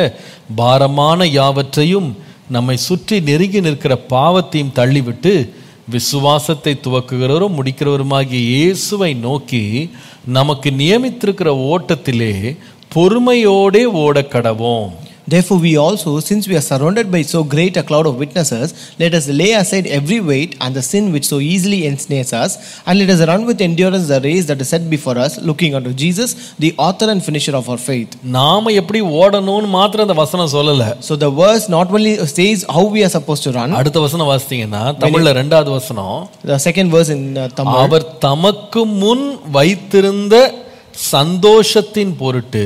பாரமான யாவற்றையும் நம்மை சுற்றி நெருங்கி நிற்கிற பாவத்தையும் தள்ளிவிட்டு விசுவாசத்தை துவக்குகிறவரும் முடிக்கிறவருமாகிய இயேசுவை நோக்கி நமக்கு நியமித்திருக்கிற ஓட்டத்திலே பொறுமையோடே ஓடக் கடவோம் Therefore, we also, since we are surrounded by so great a cloud of witnesses, let us lay aside every weight and the sin which so easily ensnares us, and let us run with endurance the race that is set before us, looking unto Jesus, the author and finisher of our faith. நாம எப்படி ஓடணும்னு மாத்திரம் அந்த வசனம் சொல்லல So the verse not only says how we are supposed to run, அடுத்த வசனம் வாசித்தீங்கன்னா தமிழ்ல ரெண்டாவது வசனம் the second verse in uh, Tamil, அவர் தமக்கு முன் வைத்திருந்த சந்தோஷத்தின் பொருட்டு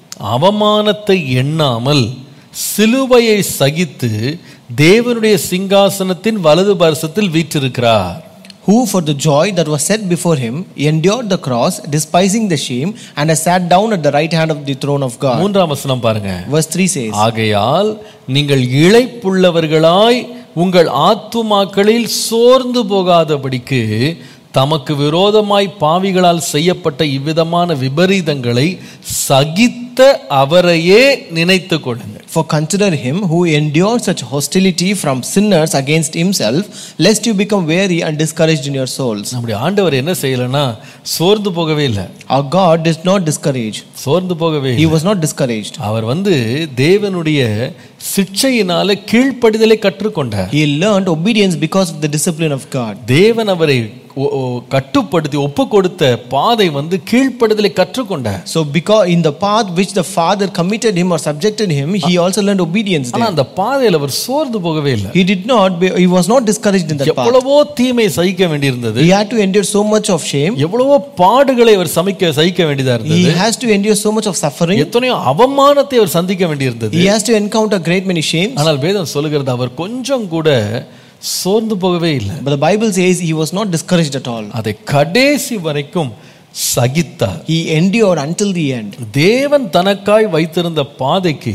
அவமானத்தை எண்ணாமல் சிலுவையை சகித்து தேவனுடைய சிங்காசனத்தின் வலது பரிசத்தில் வீற்றிருக்கிறார் who for the joy that was set before him endured the cross, despising the shame, and has sat down at the right hand of the throne of God. மூன்றாம் வசனம் பாருங்க Verse 3 says, ஆகையால் நீங்கள் இளைப்புள்ளவர்களாய் உங்கள் ஆத்துமாக்களில் சோர்ந்து போகாதபடிக்கு தமக்கு விரோதமாய் பாவிகளால் செய்யப்பட்ட இவ்விதமான விபரீதங்களை சகித்த அவரையே நினைத்து கொள்ளுங்கள் For consider him who endured such hostility from sinners against himself, lest you become weary and discouraged in your souls. நம்முடைய ஆண்டவர் என்ன செய்யலைன்னா சோர்ந்து போகவே இல்லை Our God did not discourage. சோர்ந்து போகவே He இல்லை. was not discouraged. அவர் வந்து தேவனுடைய சிக்ஷையினால கீழ்ப்படிதலை கற்றுக்கொண்டார் He learned obedience because of the discipline of God. தேவன் அவரை ஒ- ஒ- கட்டுப்படுத்தி ஒப்பு கொடுத்த பாதை வந்து கீழ்ப்படுதலை கற்றுக்கொண்டார் So, because in the path which the Father committed him or subjected him, he also learned obedience ஆனா there. அந்த பாதையில அவர் சோர்ந்து போகவே இல்லை He did not, be, he was not discouraged in that path. எவ்வளவோ தீமை சகிக்க வேண்டியிருந்தது He had to endure so much of shame. எவ்வளவோ பாடுகளை அவர் சமைக்க சகிக்க வேண்டியதா He இருந்தது has to endure so much of suffering. எத்தனையோ அவமானத்தை அவர் சந்திக்க வேண்டியிருந்தது He has to encounter great many shames. ஆனால் வேதம் சொல்லுகிறது அவர் கொஞ்சம் கூட சோர்ந்து போகவே இல்லை But the Bible says he was not discouraged at all. அதை கடைசி வரைக்கும் சகித்தார் He endured until the end. தேவன் தனக்காய் வைத்திருந்த பாதைக்கு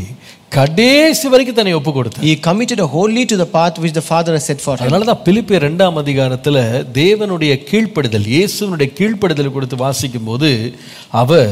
கடைசி வரைக்கும் தன்னை ஒப்பு கொடுத்தார் He committed wholly to the path which the Father has set for him. அதனாலதான் பிலிப்பியர் இரண்டாம் அதிகாரத்துல தேவனுடைய கீழ்ப்படுதல் இயேசுனுடைய கீழ்ப்படுதல் கொடுத்து வாசிக்கும் போது அவர்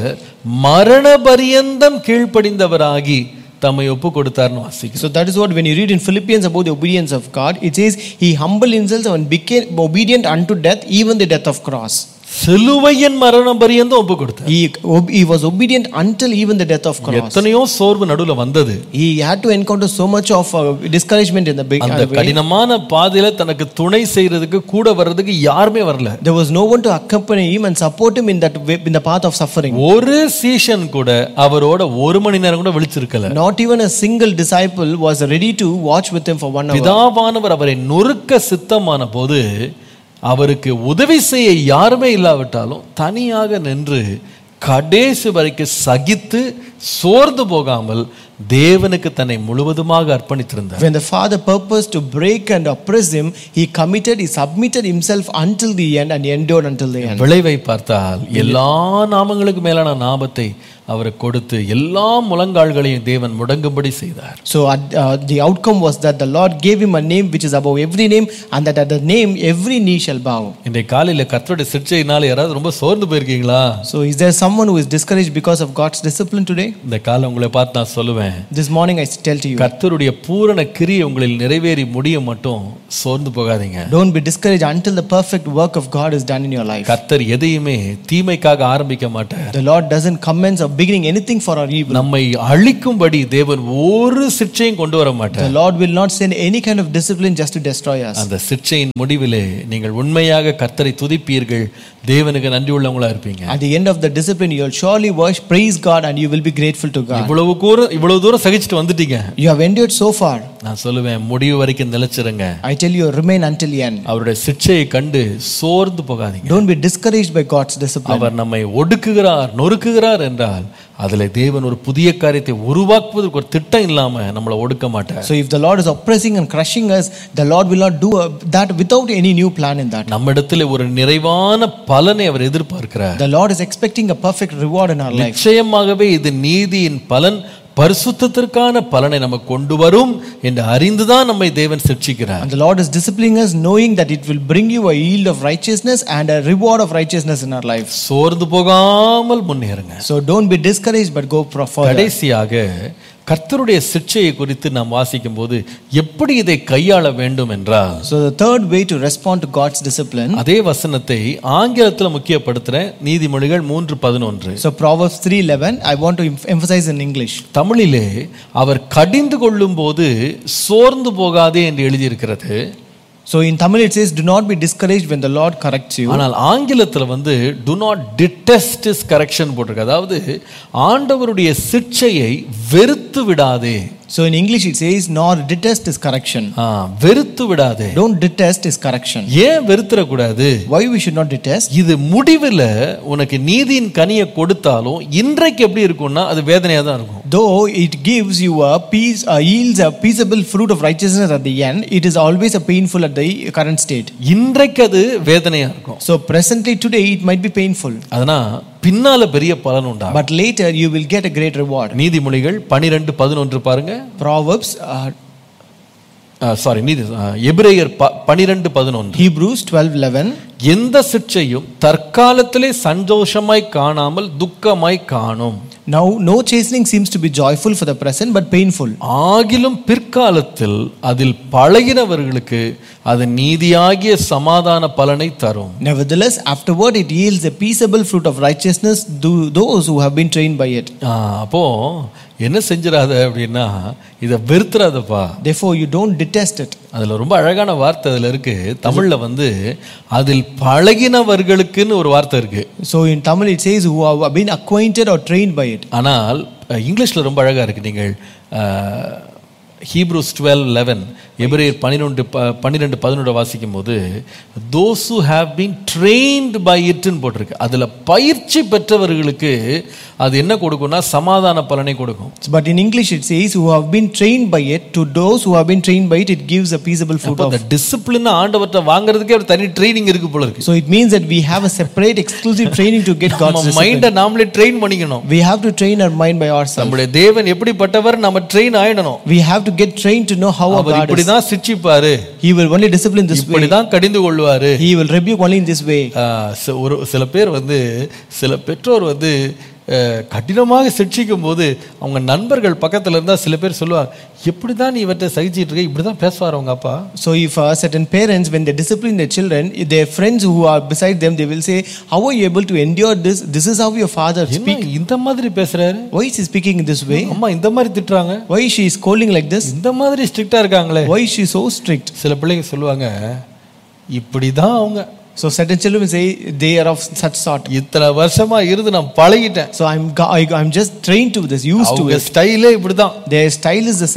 மரண பரியந்தம் கீழ்ப்படிந்தவராகி தம்மை ஒப்பு கொடுத்தார்னு வாசிக்கும் So that is what when you read in Philippians about the obedience of God, it says he humbled himself and became obedient unto death, even the death of cross. சிலுவையின் மரணம் பரியந்தம் ஒப்பு கொடுத்தார் He, ob- he was obedient until even the death of cross. எத்தனையோ சோர்வு நடுவுல வந்தது He had to encounter so much of uh, discouragement in the big அந்த uh, way. கடினமான பாதையில தனக்கு துணை செய்யறதுக்கு கூட வர்றதுக்கு யாருமே வரல There was no one to accompany him and support him in that way, in the path of suffering. ஒரு சீஷன் கூட அவரோட ஒரு மணி நேரம் கூட விழிச்சிருக்கல Not even a single disciple was ready to watch with him for one hour. பிதாவானவர் அவரை நொறுக்க சித்தமான போது அவருக்கு உதவி செய்ய யாருமே இல்லாவிட்டாலும் தனியாக நின்று கடைசி வரைக்கும் சகித்து சோர்ந்து போகாமல் தேவனுக்கு தன்னை முழுவதுமாக அர்ப்பணித்திருந்தார் When the father purposed to break and oppress him, he committed, he submitted himself until the end and endured until the end. விளைவை பார்த்தால் எல்லா நாமங்களுக்கு மேலான நாமத்தை அவருக்கு கொடுத்து எல்லா முழங்கால்களையும் தேவன் முடங்கும்படி செய்தார் So at, uh, the outcome was that the Lord gave him a name which is above every name, and that at the name every knee shall bow. இன்றைய காலையில கர்த்தருடைய சிற்சையினால யாராவது ரொம்ப சோர்ந்து போயிருக்கீங்களா So is there someone who is discouraged because of God's discipline today? இந்த காலம் உங்களை பார்த்து நான் சொல்லுவேன் This morning I tell to you, கர்த்தருடைய பூரண கிரியை உங்களில் நிறைவேறி முடிய மட்டும் சோர்ந்து போகாதீங்க don't be discouraged until the perfect work of God is done in your life. கர்த்தர் எதையுமே தீமைக்காக ஆரம்பிக்க மாட்டார் The Lord doesn't commence or beginning anything for our evil. நம்மை அழிக்கும்படி தேவன் ஒரு சிற்சையும் கொண்டு வர மாட்டார் The Lord will not send any kind of discipline just to destroy us. அந்த சிற்சையின் முடிவிலே நீங்கள் உண்மையாக கர்த்தரை துதிப்பீர்கள் தேவனுக்கு நன்றி உள்ளவங்களா இருப்பீங்க At the end of the discipline, you'll surely worship, praise God, and you will be grateful to God. இவ்வளவு கூற இவ்வளவு தூரம் சகிச்சுட்டு வந்துட்டீங்க You have endured so far. நான் சொல்லுவேன் முடிவு வரைக்கும் நிலைச்சிருங்க I tell you, remain until the end. அவருடைய சிற்சையை கண்டு சோர்ந்து போகாதீங்க Don't be discouraged by God's discipline. அவர் நம்மை ஒடுக்குகிறார் நொறுக்குகிறார் என்றால் அதில் தேவன் ஒரு புதிய காரியத்தை உருவாக்குவதற்கு ஒரு திட்டம் இல்லாம நம்மளை ஒடுக்க மாட்டார் So if the Lord is oppressing and crushing us, the Lord will not do uh, that without any new plan in that. நம்மிடத்தில் ஒரு நிறைவான பலனை அவர் எதிர்பார்க்கிறார் The Lord is expecting a perfect reward in our life. நிச்சயமாகவே இது நீதியின் பலன் பரிசுத்தத்திற்கான பலனை நமக்கு கொண்டு வரும் என்று அறிந்துதான் நம்மை தேவன் சிக்ஷிக்கிறார் And the Lord is disciplining us, knowing that it will bring you a yield of righteousness and a reward of righteousness in our life. சோர்ந்து போகாமல் முன்னேறுங்க So don't be discouraged, but go pro- further. கடைசியாக கர்த்தருடைய சிக்ஷையை குறித்து நாம் வாசிக்கும் போது எப்படி இதை கையாள வேண்டும் என்றால் So the third way to respond to God's discipline. அதே வசனத்தை ஆங்கிலத்தில் முக்கியப்படுத்துறேன் நீதிமொழிகள் மூன்று பதினொன்று So Proverbs 3:11, I want to em- emphasize in English. தமிழிலே அவர் கடிந்து கொள்ளும் போது சோர்ந்து போகாதே என்று எழுதியிருக்கிறது So in Tamil it says, "Do not be discouraged when the Lord corrects you." ஆனால் ஆங்கிலத்தில் வந்து do not detest is correction போட்டிருக்கு அதாவது ஆண்டவருடைய சிக்ஷையை வெறுத்து விடாதே So in English it says, "Nor detest his correction." ஆ, வெறுத்து விடாதே Don't detest his correction. ஏன் வெறுத்துறக்கூடாது Why we should not detest? இது முடிவில் உனக்கு நீதியின் கனியை கொடுத்தாலும் இன்றைக்கு எப்படி இருக்கும்னா அது வேதனையாக தான் இருக்கும் Though it gives you a peace, uh, yields a peaceable fruit of righteousness at the end, it is always a painful at the current state. இன்றைக்கு அது வேதனையா இருக்கும் So presently today it might be painful, அதனால் பின்னால பெரிய பலன் உண்டாகும் but later you will get a great reward. நீதிமொழிகள் பனிரெண்டு பதினொன்று பாருங்க Proverbs, uh, சாரி நீதி ஆ, எபிரேயர் ப பனிரெண்டு பதினொன்று Hebrews 12:11. எந்த சிற்சையும் தற்காலத்திலே சந்தோஷமாய் காணாமல் துக்கமாய் காணும் Now no chastening seems to be joyful for the present, but painful. ஆகிலும் பிற்காலத்தில் அதில் பழகினவர்களுக்கு அது நீதியாகிய சமாதான பலனை தரும் Nevertheless, afterward it yields a peaceable fruit of righteousness to those who have been trained by it. ஆ, அப்போ என்ன செஞ்சிடாத அப்படின்னா இதை வெறுத்துறாதப்பா Therefore, you don't detest it. அதுல ரொம்ப அழகான வார்த்தை அதுல இருக்கு தமிழ்ல வந்து அதில் பழகினவர்களுக்குன்னு ஒரு வார்த்தை இருக்கு So in Tamil it says, who have been acquainted or trained by it. ஆனால் அஹ், இங்கிலீஷ்ல ரொம்ப அழகா இருக்கு நீங்கள் ஹீப்ரூஸ் டுவெல் லெவன் எபிரேயர் பன்னிரெண்டு பன்னிரெண்டு பதினொன்று வாசிக்கும் போது those who have been trained by இட்னு போட்டிருக்கு அதில் பயிற்சி பெற்றவர்களுக்கு அது என்ன கொடுக்கும்னா சமாதான பலனை கொடுக்கும் But in English it says, who have been trained by it, to those who have been trained by it, it gives a peaceable fruit அப்போ of. அந்த டிசிப்ளின் ஆண்டவர்கிட்ட வாங்குறதுக்கே ஒரு தனி ட்ரைனிங் இருக்கு போல இருக்கு So it means that we have a separate exclusive training to get God's நம்ம discipline. மைண்டை நாமளே ட்ரெயின் பண்ணிக்கணும் We have to train our mind by ourselves. நம்முடைய தேவன் எப்படிப்பட்டவர் நம்ம ட்ரெயின் ஆயிடணும் We have to get trained to know how our our God is. இப்படிதான் சிட்சிப்பாரு He will only discipline this way. இப்படிதான் கடிந்து கொள்வாரு He will rebuke only in this way. ஆ, சி- ஒரு சில பேர் வந்து சில பெற்றோர் வந்து அஹ், கடினமாக சிக்ஷிக்கும் போது அவங்க நண்பர்கள் பக்கத்துல இருந்தா சில பேர் சொல்லுவாங்க எப்படி தான் நீ இவற்றை சகிச்சிட்டு இருக்க இப்படி தான் பேசுவார் அவங்க அப்பா So if uh, certain parents, when they discipline their children, if their friends who are beside them, they will say, "How are you able to endure this? This is how your father என்ன speaks. இந்த மாதிரி பேசுறாரு Why is he speaking in this way? அம்மா இந்த மாதிரி திட்டுறாங்க Why is she scolding like this? இந்த மாதிரி ஸ்ட்ரிக்டா இருக்காங்களே Why is she so strict?" சில பிள்ளைங்க சொல்லுவாங்க இப்படிதான் அவங்க So certain children will say they are of such sort. இத்தனை வருஷமா இருந்து நான் பழகிட்டேன் So I'm go- I, I'm just trained to this, used to அவங்க it. ஸ்டைலே இப்படிதான் Their style is the same.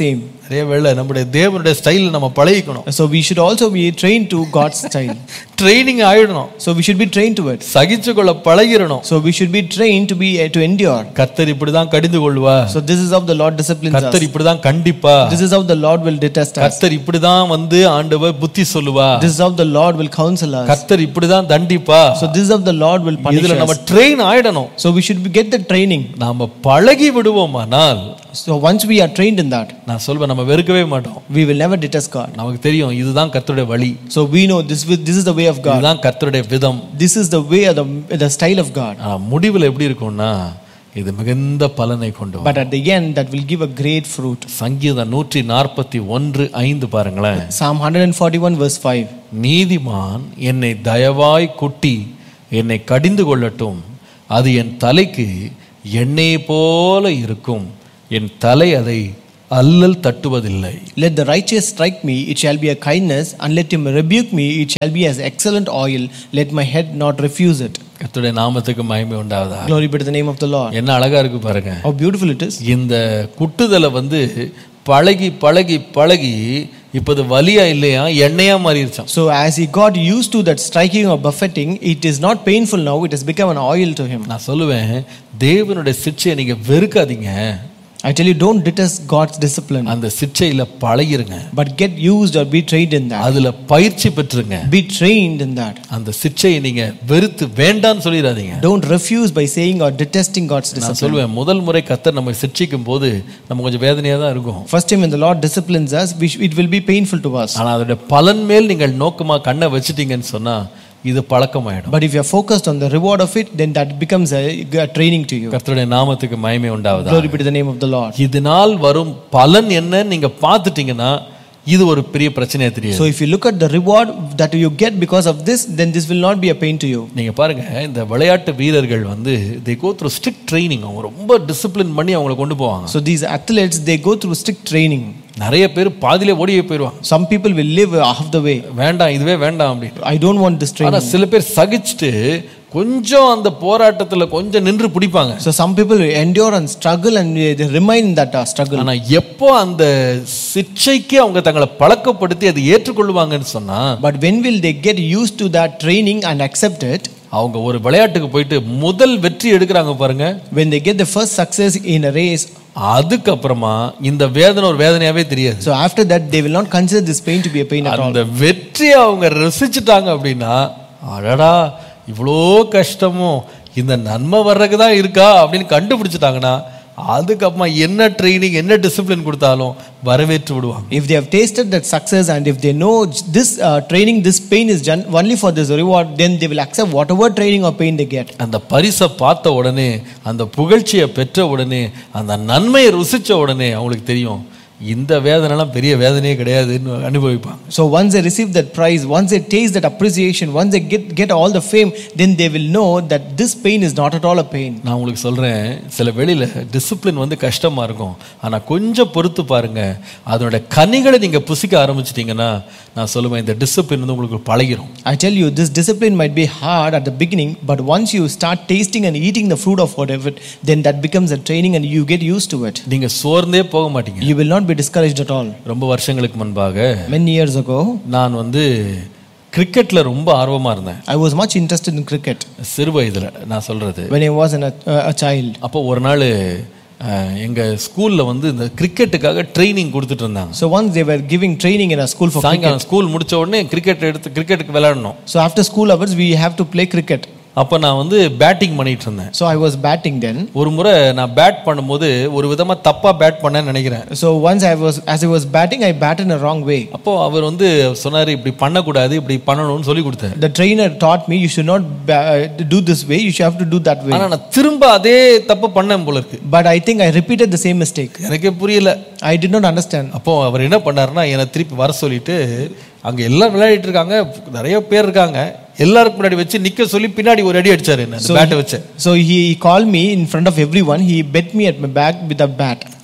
நிறைய வேளை நம்முடைய தேவனுடைய ஸ்டைல் நம்ம பழகிக்கணும் So we should also be trained to God's style. Training ஆயிடணும் So we should be trained to it. சகிச்சு கொள்ள பழகிடணும் So we should be trained to be to endure. கர்த்தர் இப்படிதான் கடிந்து கொள்வா So this is how the Lord disciplines us. கர்த்தர் இப்படிதான் கண்டிப்பா This is how the Lord will detest us. கர்த்தர் இப்படிதான் வந்து ஆண்டவர் புத்தி சொல்லுவா This is how the Lord will counsel us. கர்த்தர் இப்படிதான் தண்டிப்பா So this is how the Lord will punish இதுல நம்ம us. ட்ரெயின் ஆயிடணும் So we should be- get the training. நாம பழகி விடுவோமானால் So once we are trained in that, நான் சொல்வேன் நம்ம வெறுக்கவே மாட்டோம் we will never detest God. நமக்கு தெரியும் இதுதான் கர்த்தருடைய வழி So we know this wi- this is the way of God. இதுதான் கர்த்தருடைய விதம் This is the way of the, the style of God. ஆனா முடிவில் எப்படி இருக்கும்னா இது மிகுந்த பலனை கொண்டு வரும். But at the end, that will give a great fruit. சங்கீதம் நூற்றி நாற்பத்தி ஒன்று ஐந்து பாருங்களேன் Psalm 141 verse 5. நீதிமான் என்னை தயவாய் குட்டி என்னை கடிந்து கொள்ளட்டும் அது என் தலைக்கு எண்ணெய் போல இருக்கும் என் தலை அதை அல்லல் தட்டுவதில்லை Let the righteous strike me, it shall be a kindness, and let him rebuke me, it shall be as excellent oil. Let my head not refuse it. கர்த்தருடைய நாமத்துக்கு மகிமை உண்டாவதா Glory be to the name of the Lord. என்ன அழகா இருக்கு பாருங்க How beautiful it is. இந்த குட்டுதலை வந்து பழகி பழகி பழகி இப்போ இது வலியா இல்லையா எண்ணெயா மாறிடுச்சான் So, as he got used to that striking or buffeting, it is not painful now, it has become an oil to him. நான் சொல்லுவேன் தேவனுடைய சிக்ஷையை நீங்க வெறுக்காதீங்க I tell you, don't detest God's discipline, அந்த சிக்ஷையில பழகிருங்க but get used or be trained in that. அதுல பயிற்சி பெற்றுங்க Be trained in that. அந்த சிக்ஷையை நீங்க வெறுத்து வேண்டான்னு சொல்லிடாதீங்க Don't refuse by saying or detesting God's நான் discipline. சொல்லுவேன் முதல் முறை கத்தர் நம்ம சிக்ஷிக்கும் போது நம்ம கொஞ்சம் வேதனையா தான் இருக்கும் First time when the Lord disciplines us, we sh- it will be painful to us. ஆனா அதோட பலன் மேல் நீங்கள் நோக்கமா கண்ணை வச்சிட்டீங்கன்னு சொன்னா இது பழக்கமாயிடும் But if you are focused on the reward of it, then that becomes a, a training to you. கர்த்தருடைய நாமத்துக்கு மகிமை உண்டாவதா Glory be to the name of the Lord. இதனால் வரும் பலன் என்னன்னு நீங்க பார்த்துட்டீங்கன்னா இது ஒரு பெரிய பிரச்சனையா தெரியாது So if you look at the reward that you get because of this, then this will not be a pain to you. நீங்க பாருங்க இந்த விளையாட்டு வீரர்கள் வந்து they go through strict training அவங்க ரொம்ப டிசிப்ளின் பண்ணி அவங்கள கொண்டு போவாங்க So these athletes, they go through strict training. நிறைய பேர் பாதியிலே ஓடியே போயிடுவாங்க Some people will live half the way. வேண்டாம் இதுவே வேண்டாம் அப்படின்னு I don't want this ஆனா training. சில பேர் சகிச்சுட்டு கொஞ்சம் அந்த போராட்டத்துல கொஞ்சம் நின்று பிடிப்பாங்க So some people will endure and struggle and they remain in that uh, struggle. ஆனா எப்போ அந்த சிக்ஷைக்கு அவங்க தங்களை பழக்கப்படுத்தி அதை ஏற்றுக்கொள்வாங்கன்னு சொன்னா But when will they get used to that training and accept it? அவங்க ஒரு விளையாட்டுக்கு போயிட்டு முதல் வெற்றி எடுக்கிறாங்க பாருங்க When they get the first success in a race, அதுக்கப்புறமா இந்த வேதனை ஒரு வேதனையாவே தெரியாது so after that they will not consider this pain to be a pain at all. அந்த வெற்றியை அவங்க ரசிச்சுட்டாங்க அப்படின்னா அடடா இவ்வளோ கஷ்டமும் இந்த நன்மை வர்றதுக்கு தான் இருக்கா அப்படின்னு கண்டுபிடிச்சிட்டாங்கன்னா அதுக்கப்புறமா என்ன ட்ரைனிங் என்ன டிசிப்ளின் கொடுத்தாலும் வரவேற்று விடுவாங்க If they have tasted that success and if they know this uh, training, this pain is done only for this reward, then they will accept whatever training or pain they get. அந்த பரிசை பார்த்த உடனே அந்த புகழ்ச்சியை பெற்ற உடனே அந்த நன்மையை ருசிச்ச உடனே அவங்களுக்கு தெரியும் இந்த வேதனைலாம் பெரிய வேதனையே கிடையாதுன்னு அனுபவிப்பாங்க So once they receive that prize, once they taste that appreciation, once they get, get all the fame, then they will know that this pain is not at all a pain. நான் உங்களுக்கு சொல்றேன் சில வெளியில discipline வந்து கஷ்டமா இருக்கும் ஆனா கொஞ்சம் பொறுத்து பாருங்க அதோட கனிகளை நீங்க புசிக்க ஆரம்பிச்சிட்டீங்கன்னா நான் சொல்லுவேன் இந்த டிசிப்ளின் வந்து உங்களுக்கு பழகிரும் I tell you, this discipline might be hard at the beginning, but once you start tasting and eating the fruit of whatever, then that becomes a training and you get used to it. நீங்க சோர்ந்தே போக மாட்டீங்க You will not be discouraged at all. ரொம்ப வருஷங்களுக்கு முன்பாக Many years ago, நான் வந்து கிரிக்கெட்ல ரொம்ப ஆர்வமா இருந்தேன் I was much interested in cricket சிறு வயதுல நான் சொல்றது when I was in a, a child. அப்போ ஒரு நாள் அஹ், எங்க ஸ்கூல்ல வந்து இந்த கிரிக்கெட்டுக்காக ட்ரைனிங் கொடுத்துட்டு இருந்தாங்க So once they were giving training in a school for cricket. சாயங்காலம் ஸ்கூல் முடிச்ச உடனே கிரிக்கெட் எடுத்து கிரிக்கெட்டுக்கு விளையாடணும் So after school hours, we have to play cricket. அப்போ நான் வந்து பேட்டிங் பண்ணிட்டு இருந்தேன் So I was batting then. ஒரு முறை நான் பேட் பண்ணும்போது ஒரு விதமா தப்பா பேட் பண்ணேன்னு நினைக்கிறேன் So once I was, as I was batting, I batted in a wrong way. அப்போ அவர் வந்து சொன்னாரு இப்படி பண்ணக்கூடாது இப்படி பண்ணணும்னு சொல்லி கொடுத்தாரு The trainer taught me you should not ba- do this way, you should have to do that way. ஆனா நான் திரும்ப அதே தப்பு பண்ணேன் போல இருக்கு But I think I repeated the same mistake. எனக்கே புரியல I did not understand. அப்போ அவர் என்ன பண்ணாருன்னா என்னை திருப்பி வர சொல்லிட்டு அங்க எல்லாம் விளையாடிட்டு இருக்காங்க நிறைய பேர் இருக்காங்க எல்லாருக்கும் முன்னாடி வச்சு நிக்க சொல்லி பின்னாடி ஒரு அடி அடிச்சாரு என்ன பேட்டை வச்சு So he called me in front of everyone. He bet me at my back with a bat.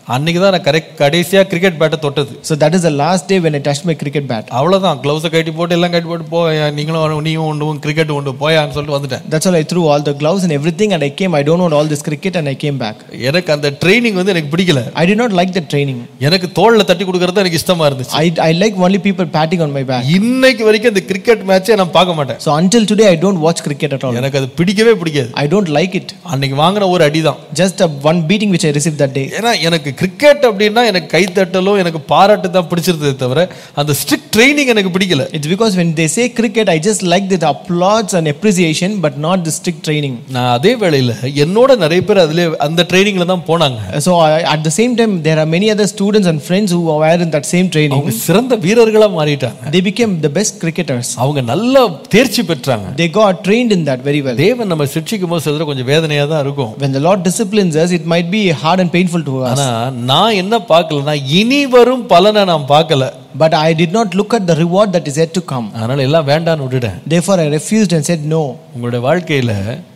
அன்னைக்கு தான் நான் கரெக்ட் கடைசியா கிரிக்கெட் பேட்டை தொட்டது So that is the last day when I touched my cricket bat. அவ்வளவுதான் க்ளவுஸை கட்டி போட்டு எல்லாம் கட்டி போட்டு போயா நீங்களும் நீயும் உண்டு கிரிக்கெட் உண்டு போயான்னு சொல்லிட்டு வந்துட்டேன் That's all I threw all the gloves and everything and I came. I don't want all this cricket and I came back. எனக்கு அந்த ட்ரைனிங் வந்து எனக்கு பிடிக்கல I did not like the training. எனக்கு தோல்ல தட்டி கொடுக்கறது எனக்கு இஷ்டமா இருந்துச்சு I, I like only people patting on my back. இன்னைக்கு வரைக்கும் இந்த கிரிக்கெட் மேட்சே நான் பார்க்க மாட்டேன் So until today, I don't watch cricket at all. எனக்கு அது பிடிக்கவே பிடிக்காது I don't like it. அன்னைக்கு வாங்கின ஒரு அடிதான் Just a, one beating which I received that day. ஏன்னா எனக்கு கிரிக்கெட் அப்படின்னா எனக்கு கைத்தட்டலும் எனக்கு பாராட்டு தான் பிடிச்சிருந்ததே தவிர அந்த ஸ்ட்ரிக்ட் ட்ரைனிங் எனக்கு பிடிக்கல It's because when they say cricket, I just like the applause and appreciation, but not the strict training. நான் அதே வேளையில என்னோட நிறைய பேர் அதுல அந்த ட்ரைனிங்ல தான் போனாங்க So I, at the same time, there are many other students and friends who were in that same training. அவங்க சிறந்த வீரர்களா மாறிட்டாங்க They became the best cricketers. அவங்க நல்லா தேர்ச்சி பெற்றாங்க They got trained in that very well. தேவன் நம்ம சிக்ஷிக்கும் போது சில கொஞ்சம் வேதனையா தான் இருக்கும் When the Lord disciplines us, it might be hard and painful to us. ஆனா நான் என்ன பார்க்கலன்னா இனி வரும் பலனை நான் பார்க்கல But I did not look at the reward that is yet to come. அதனால எல்லாம் வேண்டான்னு விட்டுட்டேன் Therefore, I refused and said no. உங்களுடைய வாழ்க்கையில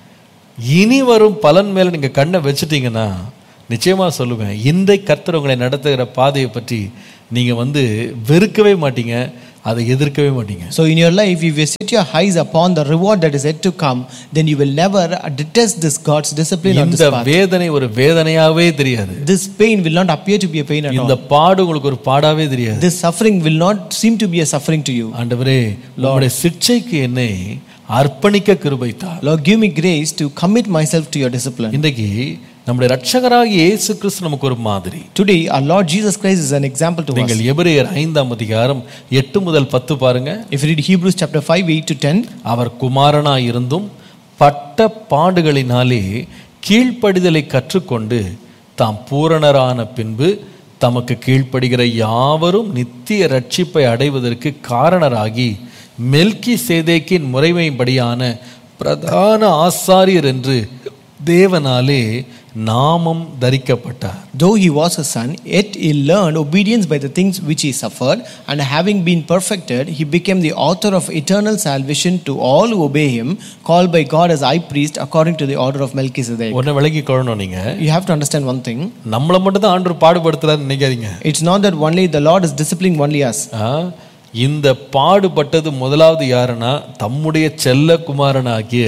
இனி வரும் பலன் மேல நீங்க கண்ணை வச்சுட்டீங்கன்னா நிச்சயமா சொல்லுவேன் இன்றை கர்த்தர் உங்களை நடத்துகிற பாதையை பற்றி நீங்க வந்து வெறுக்கவே மாட்டீங்க அதை எதிர்க்கவே மாட்டீங்க So, in your life, if you set your eyes upon the reward that is yet to come, then you will never detest this God's discipline on this இந்த path. வேதனை ஒரு வேதனையாவே தெரியாது This pain will not appear to be a pain at all. இந்த பாடு உங்களுக்கு ஒரு பாடாவே தெரியாது This suffering will not seem to be a suffering to you. ஆண்டவரே உங்களுடைய சிக்ஷைக்கு என்னை அர்ப்பணிக்க கிருபைத்தார் Lord, give me grace to commit myself to your discipline. இன்றைக்கு நம்முடைய ரட்சகராகிய இயேசு கிறிஸ்து நமக்கு ஒரு மாதிரி Today, our Lord Jesus Christ is an example to us. நீங்கள் எபிரேயர் ஐந்தாம் அதிகாரம் எட்டு முதல் பத்து பாருங்க If you read Hebrews chapter 5, 8 to 10, அவர் குமாரனாய் இருந்தும் பட்ட பாடுகளினாலே கீழ்ப்படிதலை கற்றுக்கொண்டு தாம் பூரணரான பின்பு தமக்கு கீழ்ப்படுகிற யாவரும் நித்திய ரட்சிப்பை அடைவதற்கு காரணராகி மெல்கி சேதேக்கின் முறைமைப்படியான பிரதான ஆசாரியர் என்று தேவனாலே நாமம் தரிக்கப்பட்டார் though he was a son, yet he learned obedience by the things which he suffered, and having been perfected, he became the author of eternal salvation to all who obey him, called by God as high priest according to the order of Melchizedek. உடனே விலகி கொள்ளணும் நீங்க You have to understand one thing. நம்மளை மட்டும் தான் ஆண்டவர் பாடுபடுத்துறாருன்னு நினைக்காதீங்க It's not that only the Lord is disciplining only us. ஆ, இந்த பாடுபட்டது முதலாவது யாருன்னா தம்முடைய செல்ல குமாரனாகிய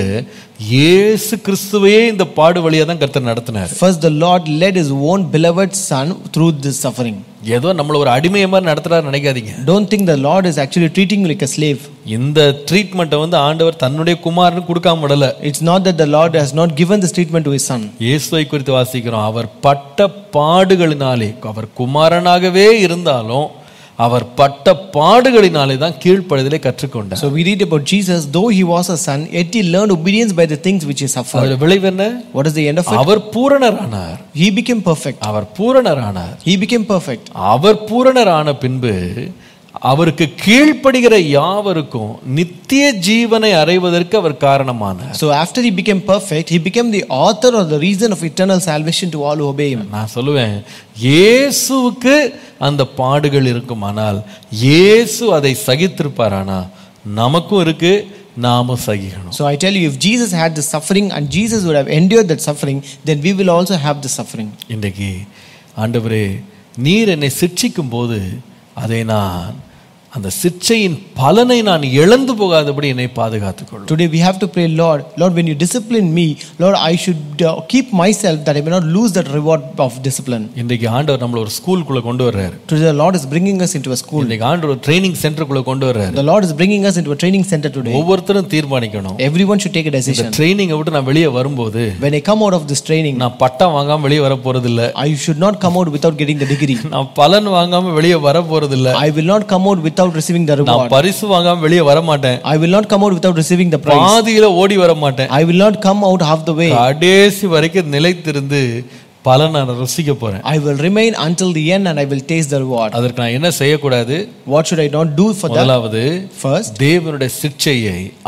இயேசு கிறிஸ்துவையே இந்த பாடு வழியா தான் கர்த்தர் நடத்தினார் First, the Lord led his own beloved son through this suffering. ஏதோ நம்மள ஒரு அடிமையை மாதிரி நடத்துறாரு நினைக்காதீங்க Don't think the Lord is actually treating you like a slave. இந்த ட்ரீட்மெண்ட்டை வந்து ஆண்டவர் தன்னுடைய குமாரனு கொடுக்காம விடல It's not that the Lord has not given this treatment to his son. இயேசுவை குறித்து வாசிக்கிறோம் அவர் பட்ட பாடுகளினாலே அவர் குமாரனாகவே இருந்தாலும் அவர் பட்ட பாடுகளினாலே தான் கீழ்ப்படுதலை கற்றுக்கொண்டார் So we read about Jesus, though he was a son, yet he learned obedience by the things which he suffered. அதோட விளைவு என்ன What is the end of it? Our பூரணரானார் He became perfect. Our பூரணரானார் He became perfect. அவர் பூரணரான பின்பு அவருக்கு கீழ்ப்படுகிற யாவருக்கும் நித்திய ஜீவனை அறைவதற்கு அவர் காரணமானார் So after he became perfect, he became the author or the reason of eternal salvation to all who obey him. நான் சொல்லுவேன் இயேசுவுக்கு அந்த பாடுகள் இருக்குமானால் இயேசு அதை சகித்திருப்பாரானா நமக்கும் இருக்கு நாமும் சகிக்கணும் So I tell you, if Jesus had the suffering and Jesus would have endured that suffering, then we will also have the suffering. இன்றைக்கு ஆண்டவரே நீர் என்னை சிட்சிக்கும் போது அதை நான் அந்த சிற்சையின் பலனை நான் இழந்து போகாதபடி என்னை பாதுகாத்துக்கொள்ளும் Today we have to pray, Lord, Lord, when you discipline me, Lord, I should uh, keep myself that I may not lose that reward of discipline. இன்றைக்கு ஆண்டவர் நம்மளை ஒரு ஸ்கூலுக்குள்ள கொண்டு வர்றாரு Today the Lord is bringing us into a school. இன்றைக்கு ஆண்டவர் ஒரு training சென்டருக்குள்ள கொண்டு வர்றாரு The Lord is bringing us into a training center today. ஒவ்வொருத்தரும் தீர்மானிக்கணும் Everyone should take a இந்த decision. ட்ரைனிங்கை விட்டு நான் வெளியே வரும்போது When I come out of this training, நான் பட்டம் வாங்காம வெளியே வர போறது இல்ல I should not come out without getting the degree. நான் பலன் வாங்காம வெளியே வர போறது இல்ல I will not come out without receiving the நான் reward. பரிசு வாங்காம வெளியே வர மாட்டேன் I will not come out without receiving the prize. பாதியில ஓடி வர மாட்டேன் I will not come out half the way. கடைசி வரைக்கும் நிலைத்திருந்து பலன் நான் ருசிக்க போறேன் I will remain until the end and I will taste the reward. அதற்கு நான் என்ன செய்யக்கூடாது What should I not do for that? முதலாவது First, தேவனுடைய சிற்சையை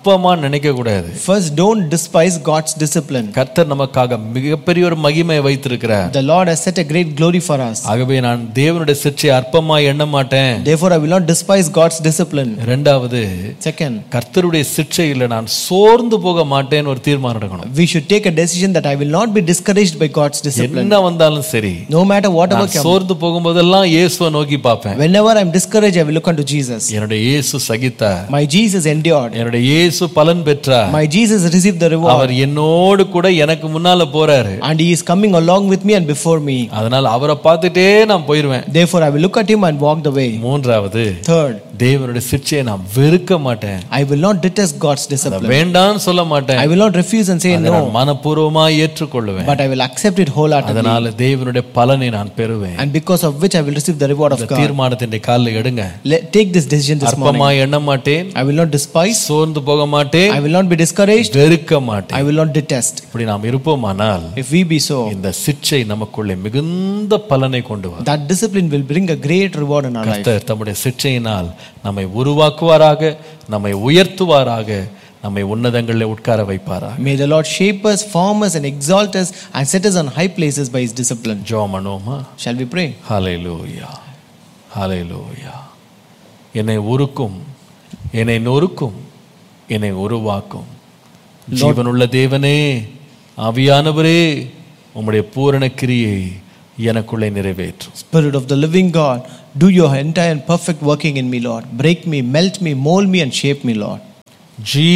அற்பமா நினைக்க கூடாது First, don't despise God's discipline. கர்த்தர் நமக்காக மிகப்பெரிய ஒரு மகிமை வைத்திருக்கிறார் The Lord has set a great glory for us. ஆகவே நான் தேவனுடைய சிற்றை அற்பமா எண்ண மாட்டேன் Therefore, I will not despise God's discipline. இரண்டாவது Second, கர்த்தருடைய சிற்றையில நான் சோர்ந்து போக மாட்டேன்னு ஒரு தீர்மானம் எடுக்கணும் we should take a decision that I will not be discouraged by God's discipline. என்ன வந்தாலும் சரி No matter whatever நான் comes. சோர்ந்து போகும்போதெல்லாம் இயேசுவை நோக்கி பார்ப்பேன் Whenever I'm discouraged, I will look unto Jesus. என்னுடைய இயேசு சகித்தார் My Jesus endured. என்னுடைய இயேசு பலன் பெற்றார் My Jesus received the reward. அவர் என்னோடு கூட எனக்கு முன்னால போறாரு And he is coming along with me and before me. அதனால அவரை பார்த்துட்டே நான் போயிருவேன் Therefore, I will look at him and walk the way. மூன்றாவது Third, தேவனுடைய சிற்றையை நான் வெறுக்க மாட்டேன் I will not detest God's அதை discipline. வேண்டாம்னு சொல்ல மாட்டேன் I will not refuse and say அதை no, நான் மனப்பூர்வமா ஏற்றுக்கொள்ளுவேன் but I will accept it wholeheartedly. அதனால தேவனுடைய பலனை நான் பெறுவேன் And because of which I will receive the reward of இந்த God. தீர்மானத்தின் காலில் எடுங்க Let, take this decision this morning. அற்பமா எண்ண மாட்டேன் I will not despise. சோர்ந்து போக மாட்டேன் I will not be discouraged. வெறுக்க மாட்டேன் I will not detest. இப்படி நாம் இருப்போமானால் If we be so, இந்த சிற்றை நமக்குள்ளே மிகுந்த பலனை கொண்டு வரும் that discipline will bring a great reward in our life. கர்த்தர் தம்முடைய சிற்றையினால் நம்மை உருவாக்குவாராக நம்மை உயர்த்துவாராக நம்மை உன்னதங்களில் உட்கார வைப்பாராக May the Lord shape us, form us, and exalt us, and set us on high places by His discipline. ஜோமனோமா Shall we pray? ஹalleluya ஹalleluya என்னை உருக்கும் என்னை நொறுக்கும் என்னை உருவாக்கும் ஜீவனுள்ள தேவனே ஆவியானவரே உம்முடைய பூரண கிரியை எனக்குள்ளே நிறைவேற்றும் Spirit of the living God, do your entire and perfect working in me, Lord. Break me, melt me, mold me, and shape me, Lord. Zee